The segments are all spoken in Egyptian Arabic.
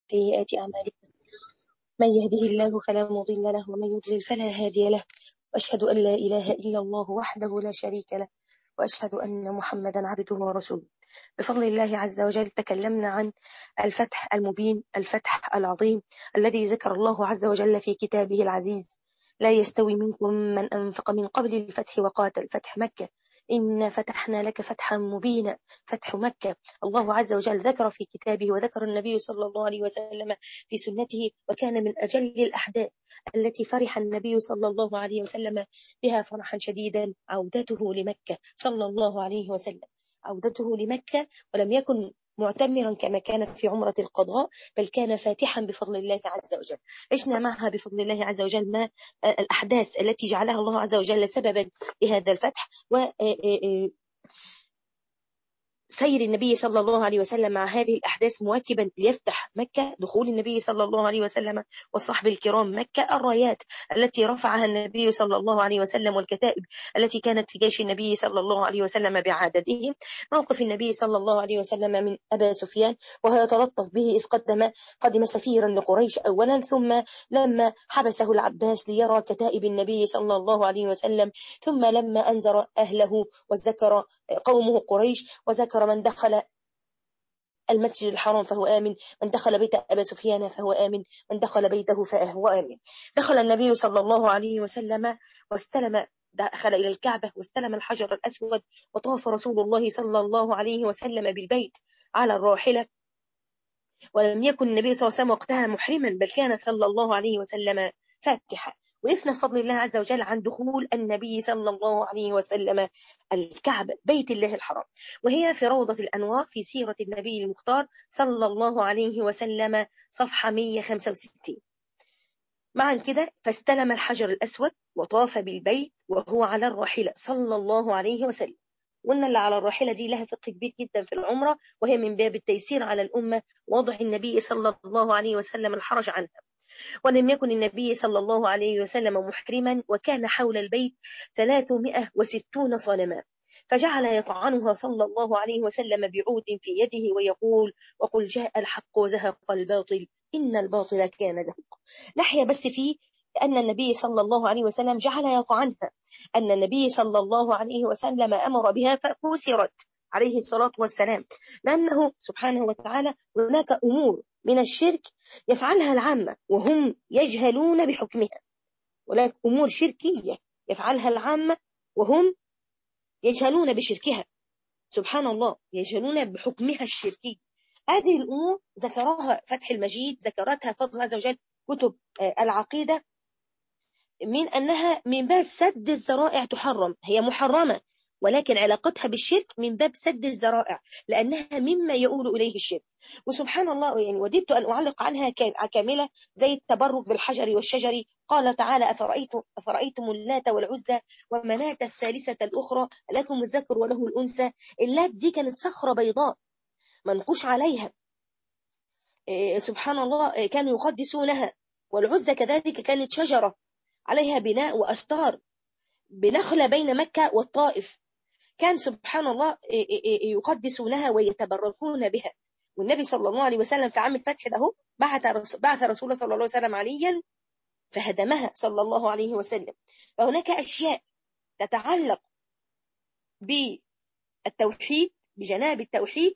سيئات أعمالنا من يهده الله فلا مضل له ومن يضلل فلا هادي له وأشهد أن لا إله إلا الله وحده لا شريك له وأشهد أن محمدا عبده ورسوله بفضل الله عز وجل تكلمنا عن الفتح المبين الفتح العظيم الذي ذكر الله عز وجل في كتابه العزيز لا يستوي منكم من أنفق من قبل الفتح وقاتل فتح مكة إن فتحنا لك فتحا مبينا فتح مكة الله عز وجل ذكر في كتابه وذكر النبي صلى الله عليه وسلم في سنته وكان من أجل الأحداث التي فرح النبي صلى الله عليه وسلم بها فرحا شديدا عودته لمكة صلى الله عليه وسلم عودته لمكة ولم يكن معتمرا كما كان في عمرة القضاء بل كان فاتحا بفضل الله عز وجل عشنا معها بفضل الله عز وجل ما الأحداث التي جعلها الله عز وجل سببا لهذا الفتح و سير النبي صلى الله عليه وسلم مع هذه الأحداث مواكبا ليفتح مكة دخول النبي صلى الله عليه وسلم والصحب الكرام مكة الرايات التي رفعها النبي صلى الله عليه وسلم والكتائب التي كانت في جيش النبي صلى الله عليه وسلم بعددهم موقف النبي صلى الله عليه وسلم من أبا سفيان وهو يتلطف به إذ قدم قدم سفيرا لقريش أولا ثم لما حبسه العباس ليرى كتائب النبي صلى الله عليه وسلم ثم لما أنذر أهله وذكر قومه قريش وذكر من دخل المسجد الحرام فهو آمن من دخل بيت أبا سفيان فهو آمن من دخل بيته فهو آمن دخل النبي صلى الله عليه وسلم واستلم دخل إلى الكعبة واستلم الحجر الأسود وطاف رسول الله صلى الله عليه وسلم بالبيت على الراحلة ولم يكن النبي صلى الله عليه وسلم وقتها محرما بل كان صلى الله عليه وسلم فاتحا وإثنى فضل الله عز وجل عن دخول النبي صلى الله عليه وسلم الكعبة بيت الله الحرام وهي في روضة الأنوار في سيرة النبي المختار صلى الله عليه وسلم صفحة 165 مع كده فاستلم الحجر الأسود وطاف بالبيت وهو على الراحلة صلى الله عليه وسلم وإن اللي على الراحلة دي لها فقه كبير جدا في العمرة وهي من باب التيسير على الأمة وضع النبي صلى الله عليه وسلم الحرج عنها ولم يكن النبي صلى الله عليه وسلم محرما وكان حول البيت 360 صنما فجعل يطعنها صلى الله عليه وسلم بعود في يده ويقول وقل جاء الحق وزهق الباطل إن الباطل كان زهق نحيا بس فيه أن النبي صلى الله عليه وسلم جعل يطعنها أن النبي صلى الله عليه وسلم أمر بها فكسرت عليه الصلاة والسلام لأنه سبحانه وتعالى هناك أمور من الشرك يفعلها العامة وهم يجهلون بحكمها ولكن أمور شركية يفعلها العامة وهم يجهلون بشركها سبحان الله يجهلون بحكمها الشركي هذه الأمور ذكرها فتح المجيد ذكرتها فضل عز وجل كتب العقيدة من أنها من باب سد الذرائع تحرم هي محرمة ولكن علاقتها بالشرك من باب سد الذرائع لأنها مما يؤول إليه الشرك وسبحان الله يعني وددت أن أعلق عنها كاملة زي التبرك بالحجر والشجر قال تعالى أفرأيتم, أفرأيتم اللات والعزى ومناة الثالثة الأخرى لكم الذكر وله الأنثى اللات دي كانت صخرة بيضاء منقوش عليها إيه سبحان الله إيه كانوا يقدسونها والعزى كذلك كانت شجرة عليها بناء وأستار بنخلة بين مكة والطائف كان سبحان الله يقدسونها ويتبركون بها والنبي صلى الله عليه وسلم في عام الفتح ده بعث بعث رسول الله صلى الله عليه وسلم عليا فهدمها صلى الله عليه وسلم فهناك أشياء تتعلق بالتوحيد بجناب التوحيد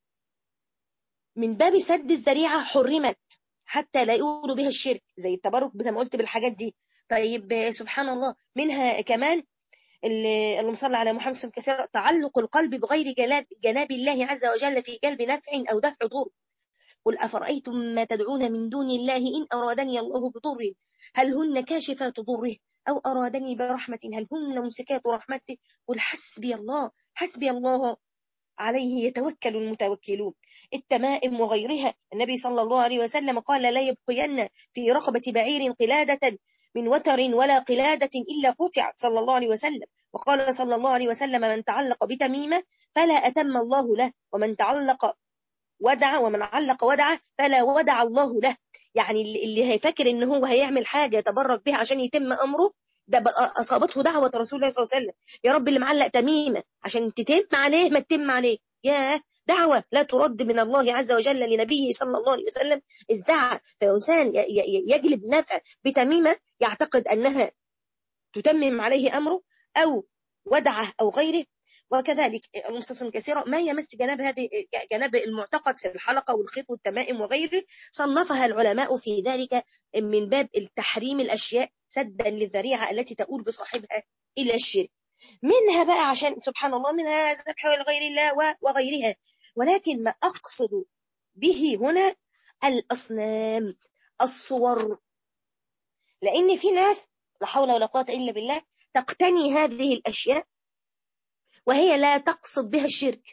من باب سد الذريعة حرمت حتى لا يقولوا بها الشرك زي التبرك زي ما قلت بالحاجات دي طيب سبحان الله منها كمان اللهم صل على محمد صلى الله عليه وسلم تعلق القلب بغير جناب, جناب الله عز وجل في جلب نفع أو دفع ضر قل أفرأيتم ما تدعون من دون الله إن أرادني الله بضر هل هن كاشفات ضره أو أرادني برحمة هل هن ممسكات رحمته قل حسبي الله حسبي الله عليه يتوكل المتوكلون التمائم وغيرها النبي صلى الله عليه وسلم قال لا يبقين في رقبة بعير قلادة من وتر ولا قلادة إلا قطع صلى الله عليه وسلم وقال صلى الله عليه وسلم من تعلق بتميمة فلا أتم الله له ومن تعلق ودع ومن علق ودع فلا ودع الله له يعني اللي هيفكر ان هو هيعمل حاجة يتبرك بها عشان يتم أمره ده أصابته دعوة رسول الله صلى الله عليه وسلم يا رب اللي معلق تميمة عشان تتم عليه ما تتم عليه ياه دعوة لا ترد من الله عز وجل لنبيه صلى الله عليه وسلم ازدعى فإنسان يجلب نفع بتميمة يعتقد أنها تتمم عليه أمره أو ودعه أو غيره وكذلك نصوص كثيرة ما يمس جناب هذه جناب المعتقد في الحلقة والخيط والتمائم وغيره صنفها العلماء في ذلك من باب التحريم الأشياء سدا للذريعة التي تؤول بصاحبها إلى الشرك منها بقى عشان سبحان الله منها ذبح لغير الله وغيرها ولكن ما أقصد به هنا الأصنام الصور لأن في ناس لا حول ولا قوة إلا بالله تقتني هذه الأشياء وهي لا تقصد بها الشرك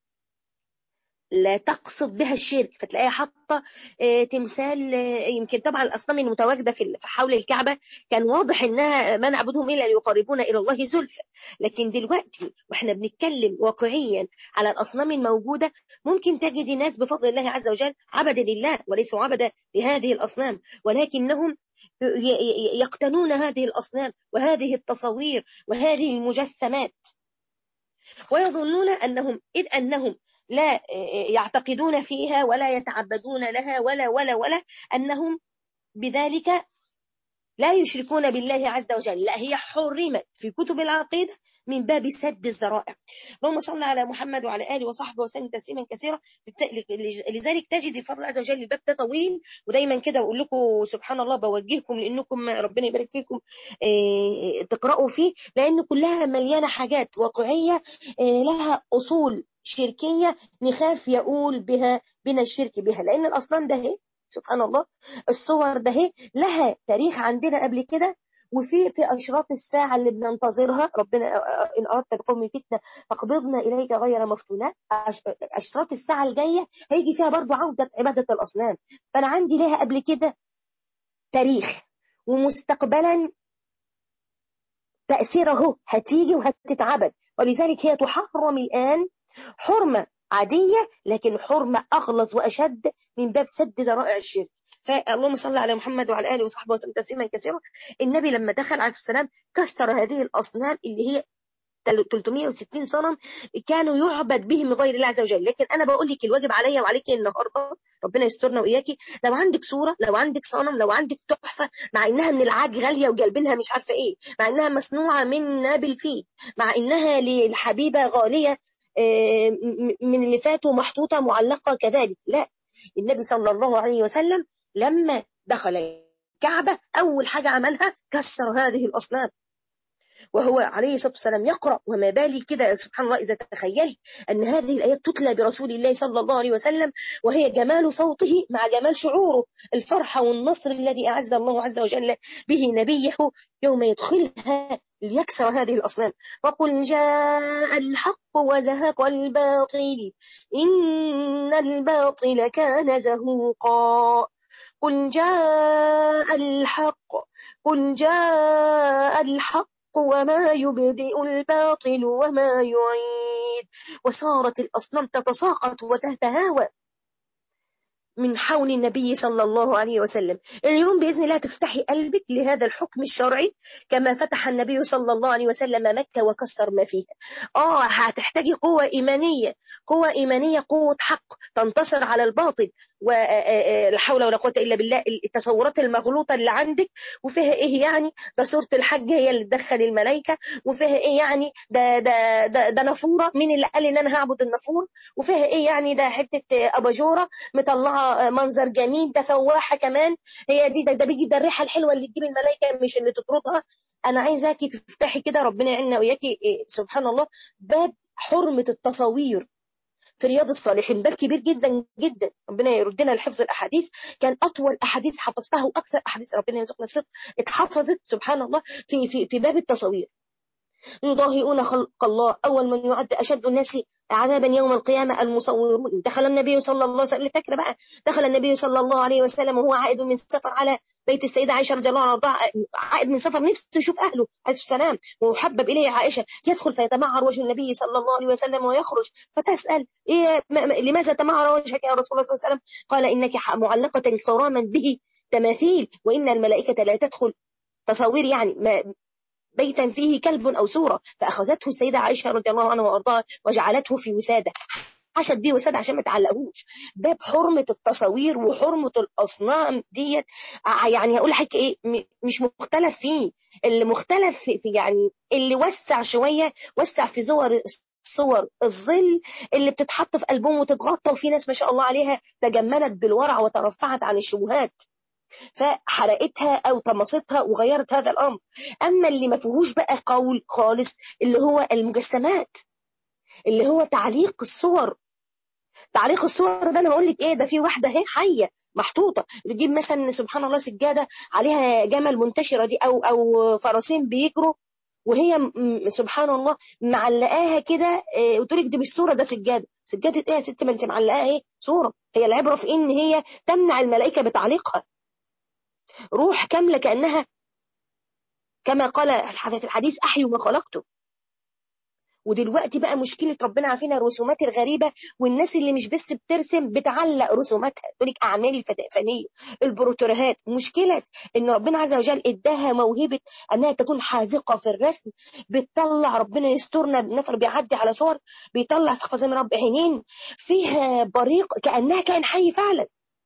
لا تقصد بها الشرك فتلاقيها حاطه تمثال يمكن طبعا الاصنام المتواجده في حول الكعبه كان واضح انها ما نعبدهم الا ليقربونا الى الله زلفى لكن دلوقتي واحنا بنتكلم واقعيا على الاصنام الموجوده ممكن تجد ناس بفضل الله عز وجل عبدا لله وليسوا عبدا لهذه الاصنام ولكنهم يقتنون هذه الاصنام وهذه التصاوير وهذه المجسمات ويظنون انهم اذ انهم لا يعتقدون فيها ولا يتعبدون لها ولا ولا ولا أنهم بذلك لا يشركون بالله عز وجل لا هي حرمت في كتب العقيدة من باب سد الذرائع اللهم صل على محمد وعلى آله وصحبه وسلم تسليما كثيرا لذلك تجد الفضل عز وجل الباب ده طويل ودايما كده أقول لكم سبحان الله بوجهكم لأنكم ربنا يبارك فيكم تقرأوا فيه لأن كلها مليانة حاجات واقعية لها أصول شركية نخاف يقول بها بنا الشرك بها لأن الأصنام ده هي سبحان الله الصور ده هي لها تاريخ عندنا قبل كده وفي في أشراط الساعة اللي بننتظرها ربنا إن أردت بقوم فتنة فاقبضنا إليك غير مفتونات أشراط الساعة الجاية هيجي فيها برضو عودة عبادة الأصنام فأنا عندي لها قبل كده تاريخ ومستقبلا تأثيره هتيجي وهتتعبد ولذلك هي تحرم الآن حرمة عادية لكن حرمة أغلظ وأشد من باب سد ذرائع الشرك فاللهم صل على محمد وعلى آله وصحبه وسلم تسليما كثيرا النبي لما دخل عليه السلام كسر هذه الأصنام اللي هي 360 صنم كانوا يعبد بهم من غير الله عز وجل لكن انا بقول لك الواجب عليا وعليك النهارده ربنا يسترنا واياكي لو عندك صوره لو عندك صنم لو عندك تحفه مع انها من العاج غاليه وجالبينها مش عارفه ايه مع انها مصنوعه من نابل فيه مع انها للحبيبه غاليه من اللي فاتوا محطوطه معلقه كذلك لا النبي صلى الله عليه وسلم لما دخل الكعبه اول حاجه عملها كسر هذه الاصنام وهو عليه الصلاة والسلام يقرأ وما بالي كده سبحان الله إذا تخيلت أن هذه الآيات تتلى برسول الله صلى الله عليه وسلم وهي جمال صوته مع جمال شعوره الفرحة والنصر الذي أعز الله عز وجل به نبيه يوم يدخلها ليكسر هذه الأصنام وقل جاء الحق وزهق الباطل إن الباطل كان زهوقا قل جاء الحق قل جاء الحق وما يبدئ الباطل وما يعيد وصارت الأصنام تتساقط وتتهاوى من حول النبي صلى الله عليه وسلم اليوم بإذن الله تفتحي قلبك لهذا الحكم الشرعي كما فتح النبي صلى الله عليه وسلم مكة وكسر ما فيها آه هتحتاجي قوة إيمانية قوة إيمانية قوة حق تنتصر على الباطل ولا حول ولا قوة إلا بالله التصورات المغلوطة اللي عندك وفيها إيه يعني ده سورة الحج هي اللي تدخل الملائكة وفيها إيه يعني ده ده ده, ده نافورة مين اللي قال إن أنا هعبد النافور وفيها إيه يعني ده حتة أباجورة مطلعة منظر جميل ده فواحة كمان هي دي ده, ده بيجي ده الريحة الحلوة اللي تجيب الملائكة مش اللي تطردها أنا عايزاكي تفتحي كده ربنا يعيننا وياكي إيه سبحان الله باب حرمة التصاوير في رياض الصالحين باب كبير جدا جدا ربنا يردنا لحفظ الاحاديث كان اطول احاديث حفظتها واكثر احاديث ربنا يرزقنا الصدق اتحفظت سبحان الله في في في باب التصوير يضاهئون خلق الله اول من يعد اشد الناس عذابا يوم القيامة المصورون دخل النبي صلى الله عليه وسلم فاكر بقى دخل النبي صلى الله عليه وسلم وهو عائد من سفر على بيت السيدة عائشة رضي الله عنها عائد من سفر نفسه يشوف أهله عليه السلام وحبب إليه عائشة يدخل فيتمعر وجه النبي صلى الله عليه وسلم ويخرج فتسأل إيه لماذا تمعر وجهك يا رسول الله صلى الله عليه وسلم قال إنك معلقة كراما به تماثيل وإن الملائكة لا تدخل تصوير يعني ما بيتا فيه كلب أو سورة فأخذته السيدة عائشة رضي الله عنها وأرضاها وجعلته في وسادة حشد دي وساد عشان ما تعلقوش باب حرمه التصاوير وحرمه الاصنام ديت يعني هقول لحضرتك ايه مش مختلف فيه اللي مختلف في يعني اللي وسع شويه وسع في صور صور الظل اللي بتتحط في ألبوم وتتغطى وفي ناس ما شاء الله عليها تجملت بالورع وترفعت عن الشبهات فحرقتها او طمستها وغيرت هذا الامر اما اللي ما فيهوش بقى قول خالص اللي هو المجسمات اللي هو تعليق الصور تعليق الصور ده انا بقول لك ايه ده في واحده اهي حيه محطوطه بتجيب مثلا سبحان الله سجاده عليها جمل منتشره دي او او فرسين بيجروا وهي سبحان الله معلقاها كده قلت لك دي مش صوره ده سجاده سجاده ايه يا ست ما انت معلقاها ايه صوره هي العبره في ان هي تمنع الملائكه بتعليقها روح كامله كانها كما قال في الحديث احيوا ما خلقته ودلوقتي بقى مشكله ربنا عارفين الرسومات الغريبه والناس اللي مش بس بترسم بتعلق رسوماتها تقول لك اعمال فنيه البروتورهات مشكله ان ربنا عز وجل اداها موهبه انها تكون حاذقه في الرسم بتطلع ربنا يسترنا نفر بيعدي على صور بيطلع في زي رب عينين فيها بريق كانها كائن حي فعلا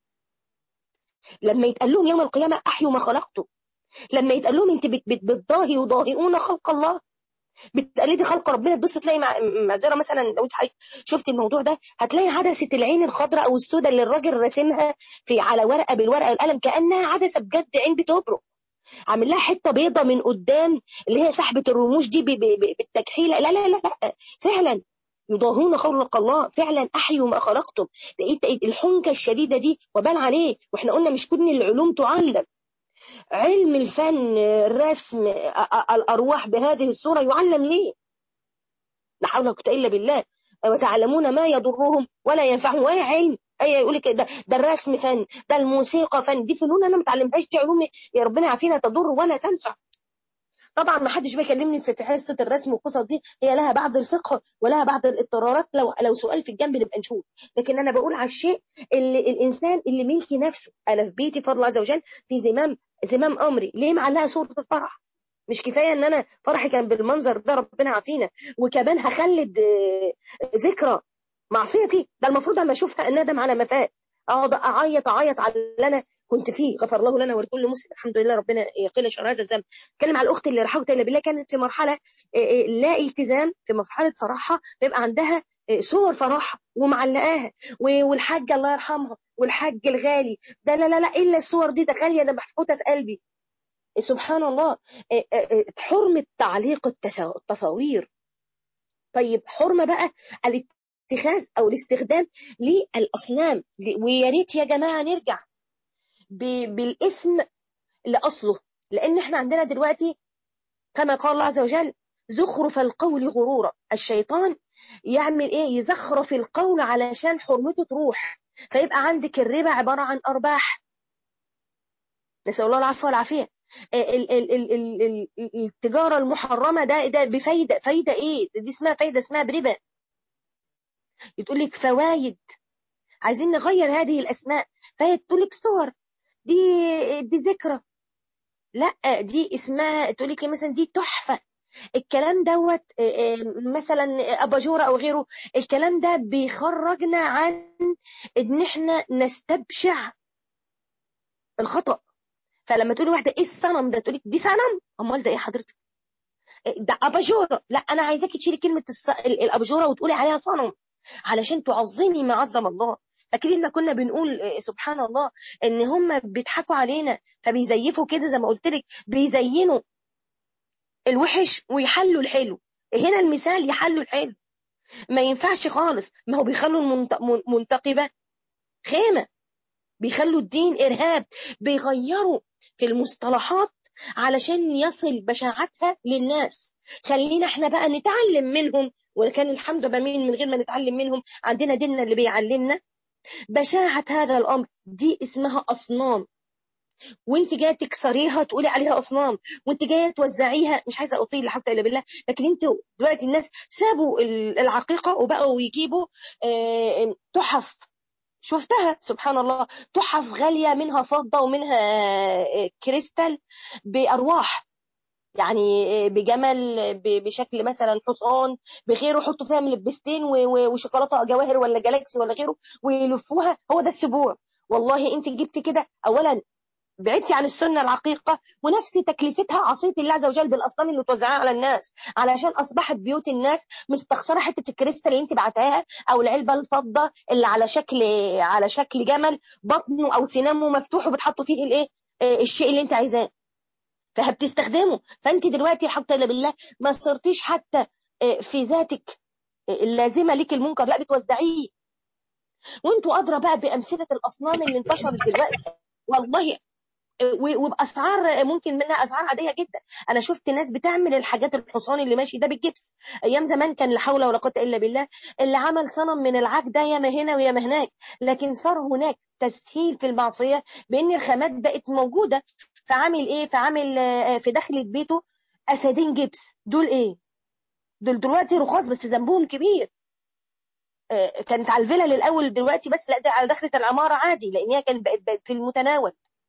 لما يتقال لهم يوم القيامه احيوا ما خلقته لما يتقال لهم انت بتضاهي وضاهئون خلق الله بتقلدي خلق ربنا تبص تلاقي معذره مثلا لو انت شفت الموضوع ده هتلاقي عدسه العين الخضراء او السوداء اللي الراجل راسمها في على ورقه بالورقه والقلم كانها عدسه بجد عين بتبرق عامل لها حته بيضه من قدام اللي هي سحبه الرموش دي بالتكحيل لا لا لا لا فعلا يضاهون خلق الله فعلا احيوا ما خلقتم لقيت الحنكه الشديده دي وبال عليه واحنا قلنا مش كل العلوم تعلم علم الفن الرسم الأرواح بهذه الصورة يعلم ليه لا حول ولا قوة إلا بالله وتعلمون ما يضرهم ولا ينفعهم ولا علم اي يقول لك ده, ده الرسم فن ده الموسيقى فن دي فنون انا ما اتعلمتهاش دي علوم يا ربنا يعافينا تضر ولا تنفع طبعا ما حدش بيكلمني في حصه الرسم والقصص دي هي لها بعض الفقه ولها بعض الاضطرارات لو لو سؤال في الجنب نبقى نشوف لكن انا بقول على الشيء اللي الانسان اللي ملكي نفسه انا في بيتي فضل عز وجل في زمام زمام امري ليه معلقه صوره الفرح مش كفايه ان انا فرحي كان بالمنظر ده ربنا عافينا وكمان هخلد ذكرى معصيتي ده المفروض لما اشوفها ندم على ما فات اقعد اعيط اعيط على اللي انا كنت فيه غفر الله لنا ولكل مسلم الحمد لله ربنا يقل شر هذا الذنب اتكلم على الاخت اللي رحمه الله بالله كانت في مرحله لا التزام في مرحله فرحها بيبقى عندها صور فرحها ومعلقاها والحاجه الله يرحمها والحاج الغالي ده لا لا لا الا الصور دي ده غاليه ده محطوطه في قلبي سبحان الله حرمه تعليق التصاوير طيب حرمه بقى الاتخاذ او الاستخدام للاصنام ويا ريت يا جماعه نرجع بالاسم لاصله لان احنا عندنا دلوقتي كما قال الله عز وجل زخرف القول غرورا الشيطان يعمل ايه يزخرف القول علشان حرمته تروح فيبقى عندك الربا عباره عن ارباح نسال الله العفو والعافيه ال ال ال ال ال التجاره المحرمه ده ده بفايده فايده ايه دي اسمها فايده اسمها بربا يقول لك فوايد عايزين نغير هذه الاسماء فهي تقول لك صور دي دي ذكرى لا دي اسمها تقول لك مثلا دي تحفه الكلام دوت مثلا اباجوره او غيره الكلام ده بيخرجنا عن ان احنا نستبشع الخطا فلما تقولي واحده ايه الصنم ده تقولي دي صنم امال ده ايه حضرتك ده اباجوره لا انا عايزاكي تشيلي كلمه الاباجوره وتقولي عليها صنم علشان تعظمي ما عظم الله فاكرين ما كنا بنقول سبحان الله ان هم بيضحكوا علينا فبيزيفوا كده زي ما قلت لك بيزينوا الوحش ويحلوا الحلو هنا المثال يحلوا الحلو ما ينفعش خالص ما هو بيخلوا المنتقبة خيمة بيخلوا الدين إرهاب بيغيروا في المصطلحات علشان يصل بشاعتها للناس خلينا احنا بقى نتعلم منهم وكان الحمد لله من غير ما نتعلم منهم عندنا ديننا اللي بيعلمنا بشاعة هذا الأمر دي اسمها أصنام وانت جايه تكسريها تقولي عليها اصنام وانت جايه توزعيها مش عايزه اطيل لا حول الا بالله لكن انتوا دلوقتي الناس سابوا العقيقه وبقوا يجيبوا تحف شفتها سبحان الله تحف غاليه منها فضه ومنها كريستال بارواح يعني بجمل بشكل مثلا حصان بغيره يحطوا فيها ملبستين وشوكولاته جواهر ولا جالاكسي ولا غيره ويلفوها هو ده السبوع والله انت جبت كده اولا بعدتي عن السنه العقيقه ونفس تكلفتها عصيه الله عز وجل بالاصنام اللي توزعها على الناس علشان اصبحت بيوت الناس مستخسره حته الكريستال اللي انت بعتها او العلبه الفضه اللي على شكل على شكل جمل بطنه او سنامه مفتوح وبتحطوا فيه الايه الشيء اللي انت عايزاه فبتستخدمه فانت دلوقتي حتى الا بالله ما صرتيش حتى في ذاتك اللازمه ليك المنكر لا بتوزعيه وانتوا ادرى بقى بامثله الاصنام اللي انتشرت دلوقتي والله وباسعار ممكن منها اسعار عاديه جدا انا شفت ناس بتعمل الحاجات الحصان اللي ماشي ده بالجبس ايام زمان كان لا حول ولا قوه الا بالله اللي عمل صنم من العاج ده ياما هنا وياما هناك لكن صار هناك تسهيل في المعصيه بان الخامات بقت موجوده فعامل ايه فعامل في دخلة بيته اسدين جبس دول ايه دول دلوقتي رخاص بس ذنبهم كبير كانت على الفيلا للاول دلوقتي بس لا ده على دخلة العمارة عادي لان هي كانت بقت في المتناول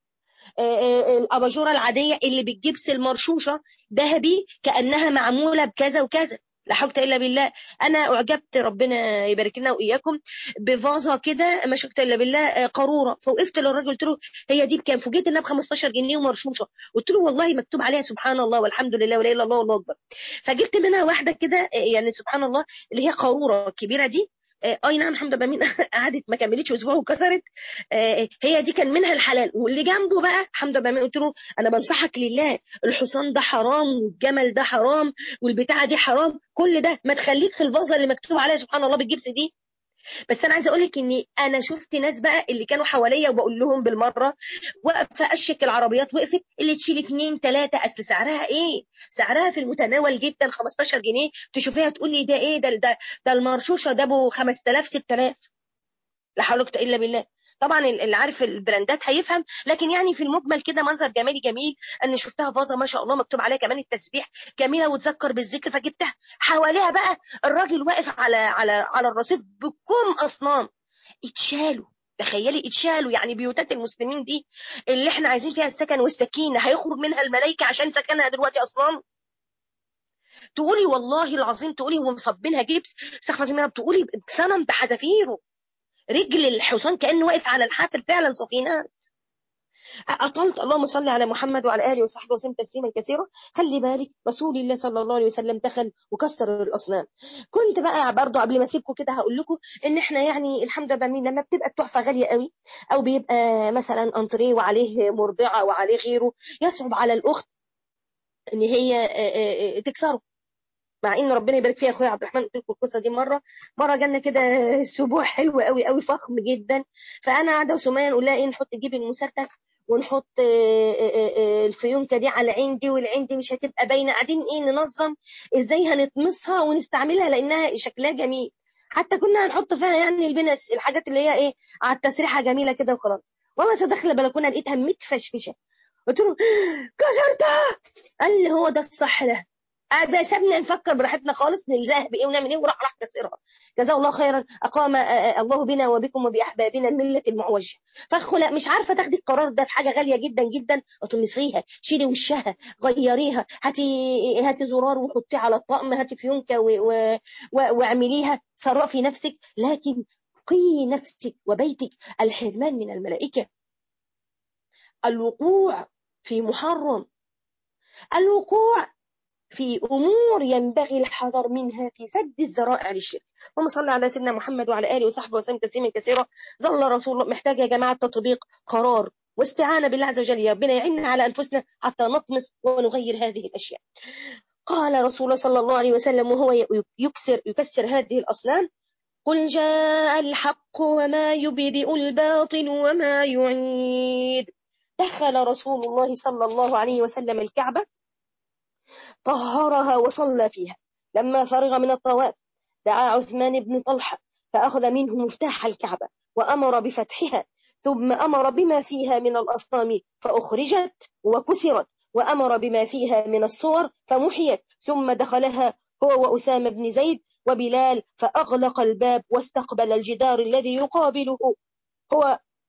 الاباجوره العاديه اللي بالجبس المرشوشه ذهبي كانها معموله بكذا وكذا لا حول الا بالله انا اعجبت ربنا يبارك لنا واياكم بفازه كده ما شفت الا بالله قاروره فوقفت للراجل قلت له هي دي بكام فوجئت انها ب 15 جنيه ومرشوشه قلت له والله مكتوب عليها سبحان الله والحمد لله ولا اله الا الله والله اكبر فجبت منها واحده كده يعني سبحان الله اللي هي قاروره الكبيره دي اي نعم حمد بامين قعدت ما كملتش اسبوع وكسرت هي دي كان منها الحلال واللي جنبه بقى حمد بامين قلت له انا بنصحك لله الحصان ده حرام والجمل ده حرام والبتاعه دي حرام كل ده ما تخليك في الفازه اللي مكتوب عليها سبحان الله بالجبس دي بس انا عايزه اقول لك اني انا شفت ناس بقى اللي كانوا حواليا وبقول لهم بالمره واقفه اشك العربيات وقفت اللي تشيل اثنين ثلاثه اصل سعرها ايه؟ سعرها في المتناول جدا 15 جنيه تشوفيها تقول لي ده ايه ده ده, ده المرشوشه ده ابو 5000 6000 لا حول ولا قوه الا بالله طبعا اللي عارف البراندات هيفهم لكن يعني في المجمل كده منظر جمالي جميل ان شفتها فازه ما شاء الله مكتوب عليها كمان التسبيح جميله وتذكر بالذكر فجبتها حواليها بقى الراجل واقف على على على الرصيف بكم اصنام اتشالوا تخيلي اتشالوا يعني بيوتات المسلمين دي اللي احنا عايزين فيها السكن والسكينه هيخرج منها الملائكه عشان سكنها دلوقتي اصنام تقولي والله العظيم تقولي هو مصبينها جبس استغفر الله بتقولي صنم بحذافيره رجل الحصان كانه واقف على الحافل فعلا سفينات أطلت اللهم صل على محمد وعلى آله وصحبه وسلم تسليما كثيرا خلي بالك رسول الله صلى الله عليه وسلم دخل وكسر الأصنام كنت بقى برضه قبل ما أسيبكم كده هقول لكم إن إحنا يعني الحمد لله مين لما بتبقى التحفة غالية قوي أو بيبقى مثلا أنتريه وعليه مرضعة وعليه غيره يصعب على الأخت إن هي تكسره مع ان ربنا يبارك فيها اخويا عبد الرحمن قلت لكم القصه دي مره مره جالنا كده اسبوع حلو قوي قوي فخم جدا فانا قاعده وسميه نقول لها ايه نحط جيب المسدس ونحط الفيونكه دي على العين دي والعين دي مش هتبقى باينه قاعدين ايه ننظم ازاي هنطمسها ونستعملها لانها شكلها جميل حتى كنا هنحط فيها يعني البنس الحاجات اللي هي ايه على التسريحه جميله كده وخلاص والله داخله البلكونه لقيتها متفشفشه قلت له كسرتها قال لي هو ده الصح ده ده سابنا نفكر براحتنا خالص نلزقها بايه ونعمل ايه وراح راح كسرها جزاه الله خيرا اقام الله بنا وبكم وباحبابنا المله المعوجه فاخو لا مش عارفه تاخدي القرار ده في حاجه غاليه جدا جدا اطمسيها شيلي وشها غيريها هاتي هاتي زرار وحطيه على الطقم هاتي فيونكه واعمليها صرفي نفسك لكن قي نفسك وبيتك الحرمان من الملائكه الوقوع في محرم الوقوع في أمور ينبغي الحذر منها في سد الذرائع للشرك اللهم صل على سيدنا محمد وعلى آله وصحبه وسلم تسليما كثيرا ظل رسول الله محتاج يا جماعة تطبيق قرار واستعانة بالله عز وجل يا ربنا يعيننا على أنفسنا حتى نطمس ونغير هذه الأشياء قال رسول الله صلى الله عليه وسلم وهو يكسر يكسر هذه الأصنام قل جاء الحق وما يبدئ الباطل وما يعيد دخل رسول الله صلى الله عليه وسلم الكعبة طهرها وصلى فيها لما فرغ من الطواف دعا عثمان بن طلحة فأخذ منه مفتاح الكعبة وأمر بفتحها ثم أمر بما فيها من الأصنام فأخرجت وكسرت وأمر بما فيها من الصور فمحيت ثم دخلها هو وأسامة بن زيد وبلال فأغلق الباب واستقبل الجدار الذي يقابله هو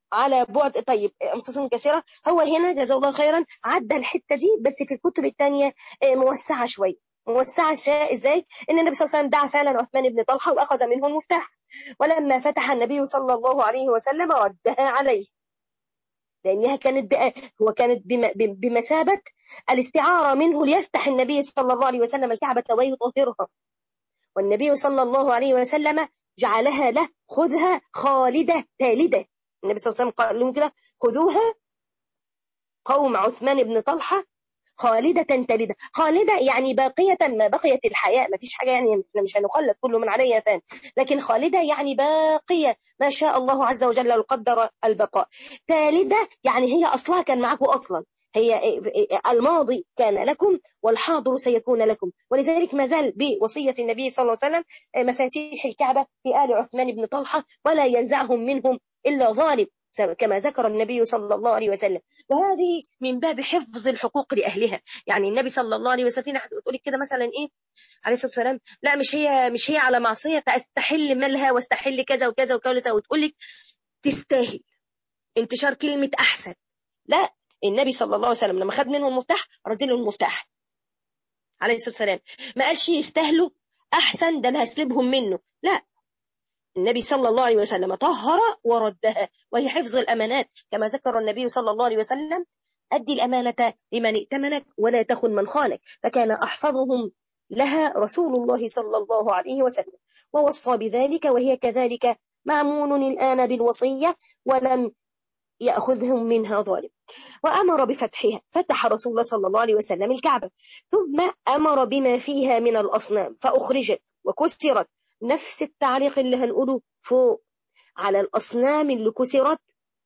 على بعد طيب مسلسل كثيرة هو هنا جزاه الله خيرا عدى الحتة دي بس في الكتب الثانية موسعة شوية موسعة ازاي ان النبي صلى الله عليه وسلم دعا فعلا عثمان بن طلحة واخذ منه المفتاح ولما فتح النبي صلى الله عليه وسلم ردها عليه لانها كانت بقى هو كانت بمثابة الاستعارة منه ليفتح النبي صلى الله عليه وسلم الكعبة ويطهرها والنبي صلى الله عليه وسلم جعلها له خذها خالدة تالدة النبي صلى الله عليه وسلم قال لهم كده خذوها قوم عثمان بن طلحة خالدة تلدة خالدة يعني باقية ما بقيت الحياة ما فيش حاجة يعني احنا مش هنخلد كله من عليها فان لكن خالدة يعني باقية ما شاء الله عز وجل وقدر البقاء تالدة يعني هي أصلها كان معكم أصلا هي الماضي كان لكم والحاضر سيكون لكم ولذلك ما زال بوصية النبي صلى الله عليه وسلم مفاتيح الكعبة في آل عثمان بن طلحة ولا ينزعهم منهم إلا ظالم كما ذكر النبي صلى الله عليه وسلم وهذه من باب حفظ الحقوق لأهلها يعني النبي صلى الله عليه وسلم فينا تقول لك كده مثلا إيه عليه الصلاة والسلام لا مش هي مش هي على معصية فاستحل مالها واستحل كذا وكذا وكذا وتقول لك تستاهل انتشار كلمة أحسن لا النبي صلى الله عليه وسلم لما خد منه المفتاح رد له المفتاح عليه الصلاة والسلام ما قالش يستاهلوا أحسن ده أنا هسلبهم منه لا النبي صلى الله عليه وسلم طهر وردها وهي حفظ الأمانات كما ذكر النبي صلى الله عليه وسلم أدي الأمانة لمن ائتمنك ولا تخن من خانك فكان أحفظهم لها رسول الله صلى الله عليه وسلم ووصى بذلك وهي كذلك معمول الآن بالوصية ولم يأخذهم منها ظالم وأمر بفتحها فتح رسول الله صلى الله عليه وسلم الكعبة ثم أمر بما فيها من الأصنام فأخرجت وكسرت نفس التعليق اللي هنقوله فوق على الأصنام اللي كسرت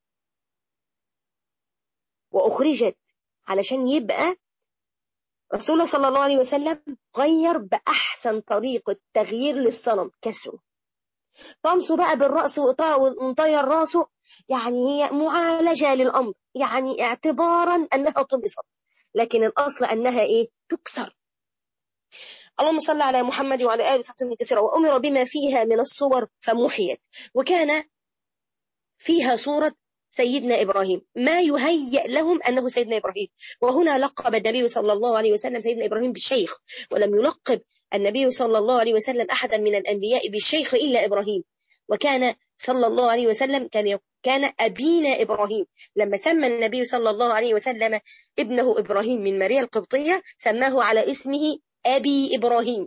وأخرجت علشان يبقى رسول الله صلى الله عليه وسلم غير بأحسن طريقة تغيير للصنم كسره طمسه بقى بالرأس ونطير راسه يعني هي معالجة للأمر يعني اعتبارا أنها طمست لكن الأصل أنها إيه تكسر اللهم صل على محمد وعلى آله وصحبه كثيرا وأمر بما فيها من الصور فمحيت وكان فيها صورة سيدنا إبراهيم ما يهيأ لهم أنه سيدنا إبراهيم وهنا لقب النبي صلى الله عليه وسلم سيدنا إبراهيم بالشيخ ولم يلقب النبي صلى الله عليه وسلم أحدا من الأنبياء بالشيخ إلا إبراهيم وكان صلى الله عليه وسلم كان كان أبينا إبراهيم لما سمى النبي صلى الله عليه وسلم ابنه إبراهيم من ماريا القبطية سماه على اسمه أبي إبراهيم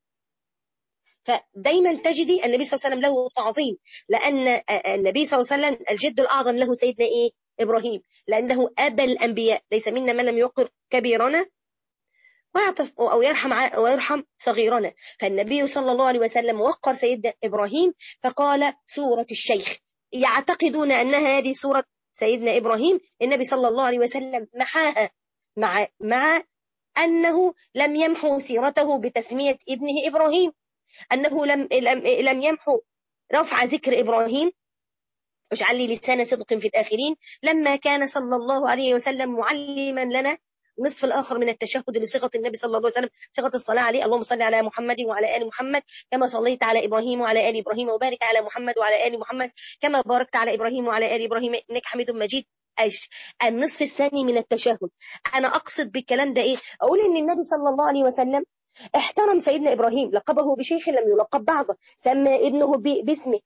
فدايما تجدي النبي صلى الله عليه وسلم له تعظيم لأن النبي صلى الله عليه وسلم الجد الأعظم له سيدنا إيه إبراهيم لأنه أبا الأنبياء ليس منا من لم يقر كبيرنا ويعطف أو يرحم ويرحم صغيرنا فالنبي صلى الله عليه وسلم وقر سيدنا إبراهيم فقال سورة الشيخ يعتقدون أنها هذه سورة سيدنا إبراهيم النبي صلى الله عليه وسلم محاها مع مع أنه لم يمحو سيرته بتسمية ابنه إبراهيم أنه لم لم يمحو رفع ذكر إبراهيم واجعل لي لسان صدق في الآخرين لما كان صلى الله عليه وسلم معلما لنا النصف الآخر من التشهد لصيغة النبي صلى الله عليه وسلم صيغة الصلاة عليه اللهم صل على محمد وعلى آل محمد كما صليت على إبراهيم وعلى آل إبراهيم وبارك على محمد وعلى آل محمد كما باركت على إبراهيم وعلى آل إبراهيم إنك حميد مجيد أيش النصف الثاني من التشهد أنا أقصد بالكلام ده إيه أقول إن النبي صلى الله عليه وسلم احترم سيدنا إبراهيم لقبه بشيخ لم يلقب بعضه سمى ابنه باسمه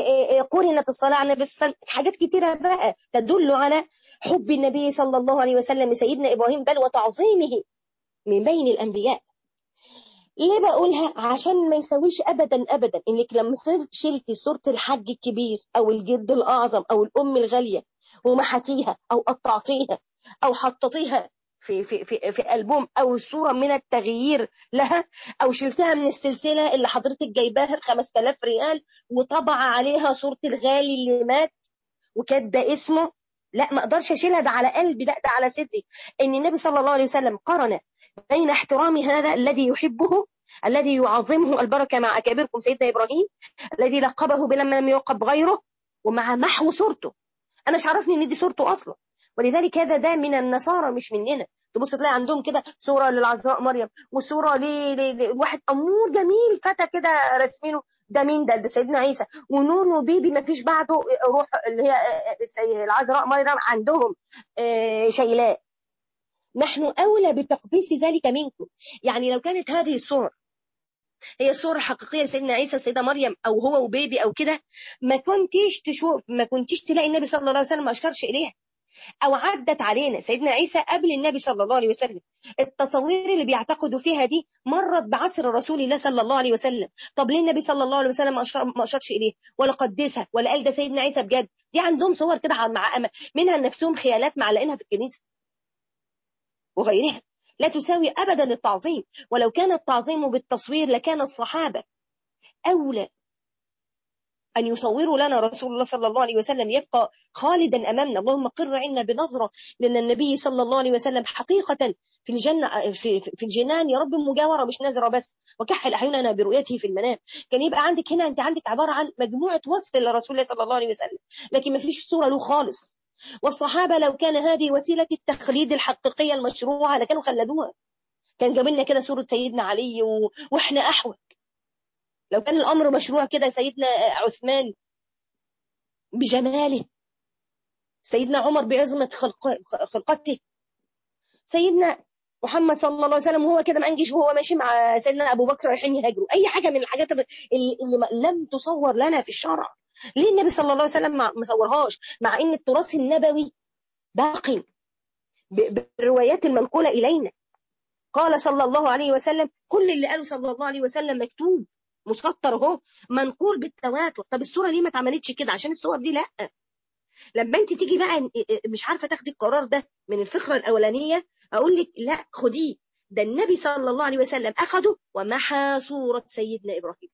قرنت الصلاة على النبي صلى حاجات كتيرة بقى تدل على حب النبي صلى الله عليه وسلم لسيدنا إبراهيم بل وتعظيمه من بين الأنبياء ليه بقولها عشان ما يسويش أبدا أبدا إنك لما شلتي صورة الحج الكبير أو الجد الأعظم أو الأم الغالية ومحتيها أو قطعتيها أو حطيتيها في في في في ألبوم أو صورة من التغيير لها أو شلتها من السلسلة اللي حضرتك جايباها ب 5000 ريال وطبع عليها صورة الغالي اللي مات وكاتبه اسمه لا ما اقدرش اشيلها ده على قلبي لا ده على صدري ان النبي صلى الله عليه وسلم قرن بين احترام هذا الذي يحبه الذي يعظمه البركه مع اكابركم سيدنا ابراهيم الذي لقبه بلما لم يلقب غيره ومع محو صورته انا مش عرفني ان دي صورته اصلا ولذلك هذا ده من النصارى مش مننا تبص تلاقي عندهم كده صوره للعذراء مريم وصوره لواحد امور جميل فتى كده راسمينه ده مين ده ده سيدنا عيسى ونون وبيبي ما فيش بعده روح اللي هي العذراء مريم عندهم شيلاء نحن أولى بتقديس ذلك منكم يعني لو كانت هذه الصور هي الصورة الحقيقية لسيدنا عيسى السيدة مريم أو هو وبيبي أو كده ما كنتيش تشوف ما كنتيش تلاقي النبي صلى الله عليه وسلم ما أشكرش إليها أو عدت علينا سيدنا عيسى قبل النبي صلى الله عليه وسلم التصوير اللي بيعتقدوا فيها دي مرت بعصر رسول الله صلى الله عليه وسلم طب ليه النبي صلى الله عليه وسلم ما أشرش إليه ولا قدسها ولا قال ده سيدنا عيسى بجد دي عندهم صور كده مع منها نفسهم خيالات معلقينها في الكنيسة وغيرها لا تساوي أبدا التعظيم ولو كان التعظيم بالتصوير لكان الصحابة أولى أن يصوروا لنا رسول الله صلى الله عليه وسلم يبقى خالدا أمامنا اللهم قر عنا بنظرة لأن النبي صلى الله عليه وسلم حقيقة في الجنة في, في الجنان يا رب مجاورة مش نازرة بس وكحل أعيننا برؤيته في المنام كان يبقى عندك هنا أنت عندك عبارة عن مجموعة وصف لرسول الله صلى الله عليه وسلم لكن ما فيش صورة له خالص والصحابة لو كان هذه وسيلة التخليد الحقيقية المشروعة لكانوا خلدوها كان جاب لنا كده صورة سيدنا علي و... واحنا أحوج لو كان الأمر مشروع كده سيدنا عثمان بجماله سيدنا عمر بعظمة خلق... خلقته سيدنا محمد صلى الله عليه وسلم وهو كده مأنجش وهو ماشي مع سيدنا أبو بكر رايحين يهاجروا أي حاجة من الحاجات اللي, اللي لم تصور لنا في الشرع ليه النبي صلى الله عليه وسلم ما صورهاش مع ان التراث النبوي باقي بالروايات المنقولة إلينا قال صلى الله عليه وسلم كل اللي قاله صلى الله عليه وسلم مكتوب مسطر اهو منقول بالتواتر طب الصورة ليه ما اتعملتش كده عشان الصور دي لا لما انت تيجي بقى مش عارفة تاخدي القرار ده من الفقرة الأولانية أقول لك لا خديه ده النبي صلى الله عليه وسلم أخده ومحى صورة سيدنا إبراهيم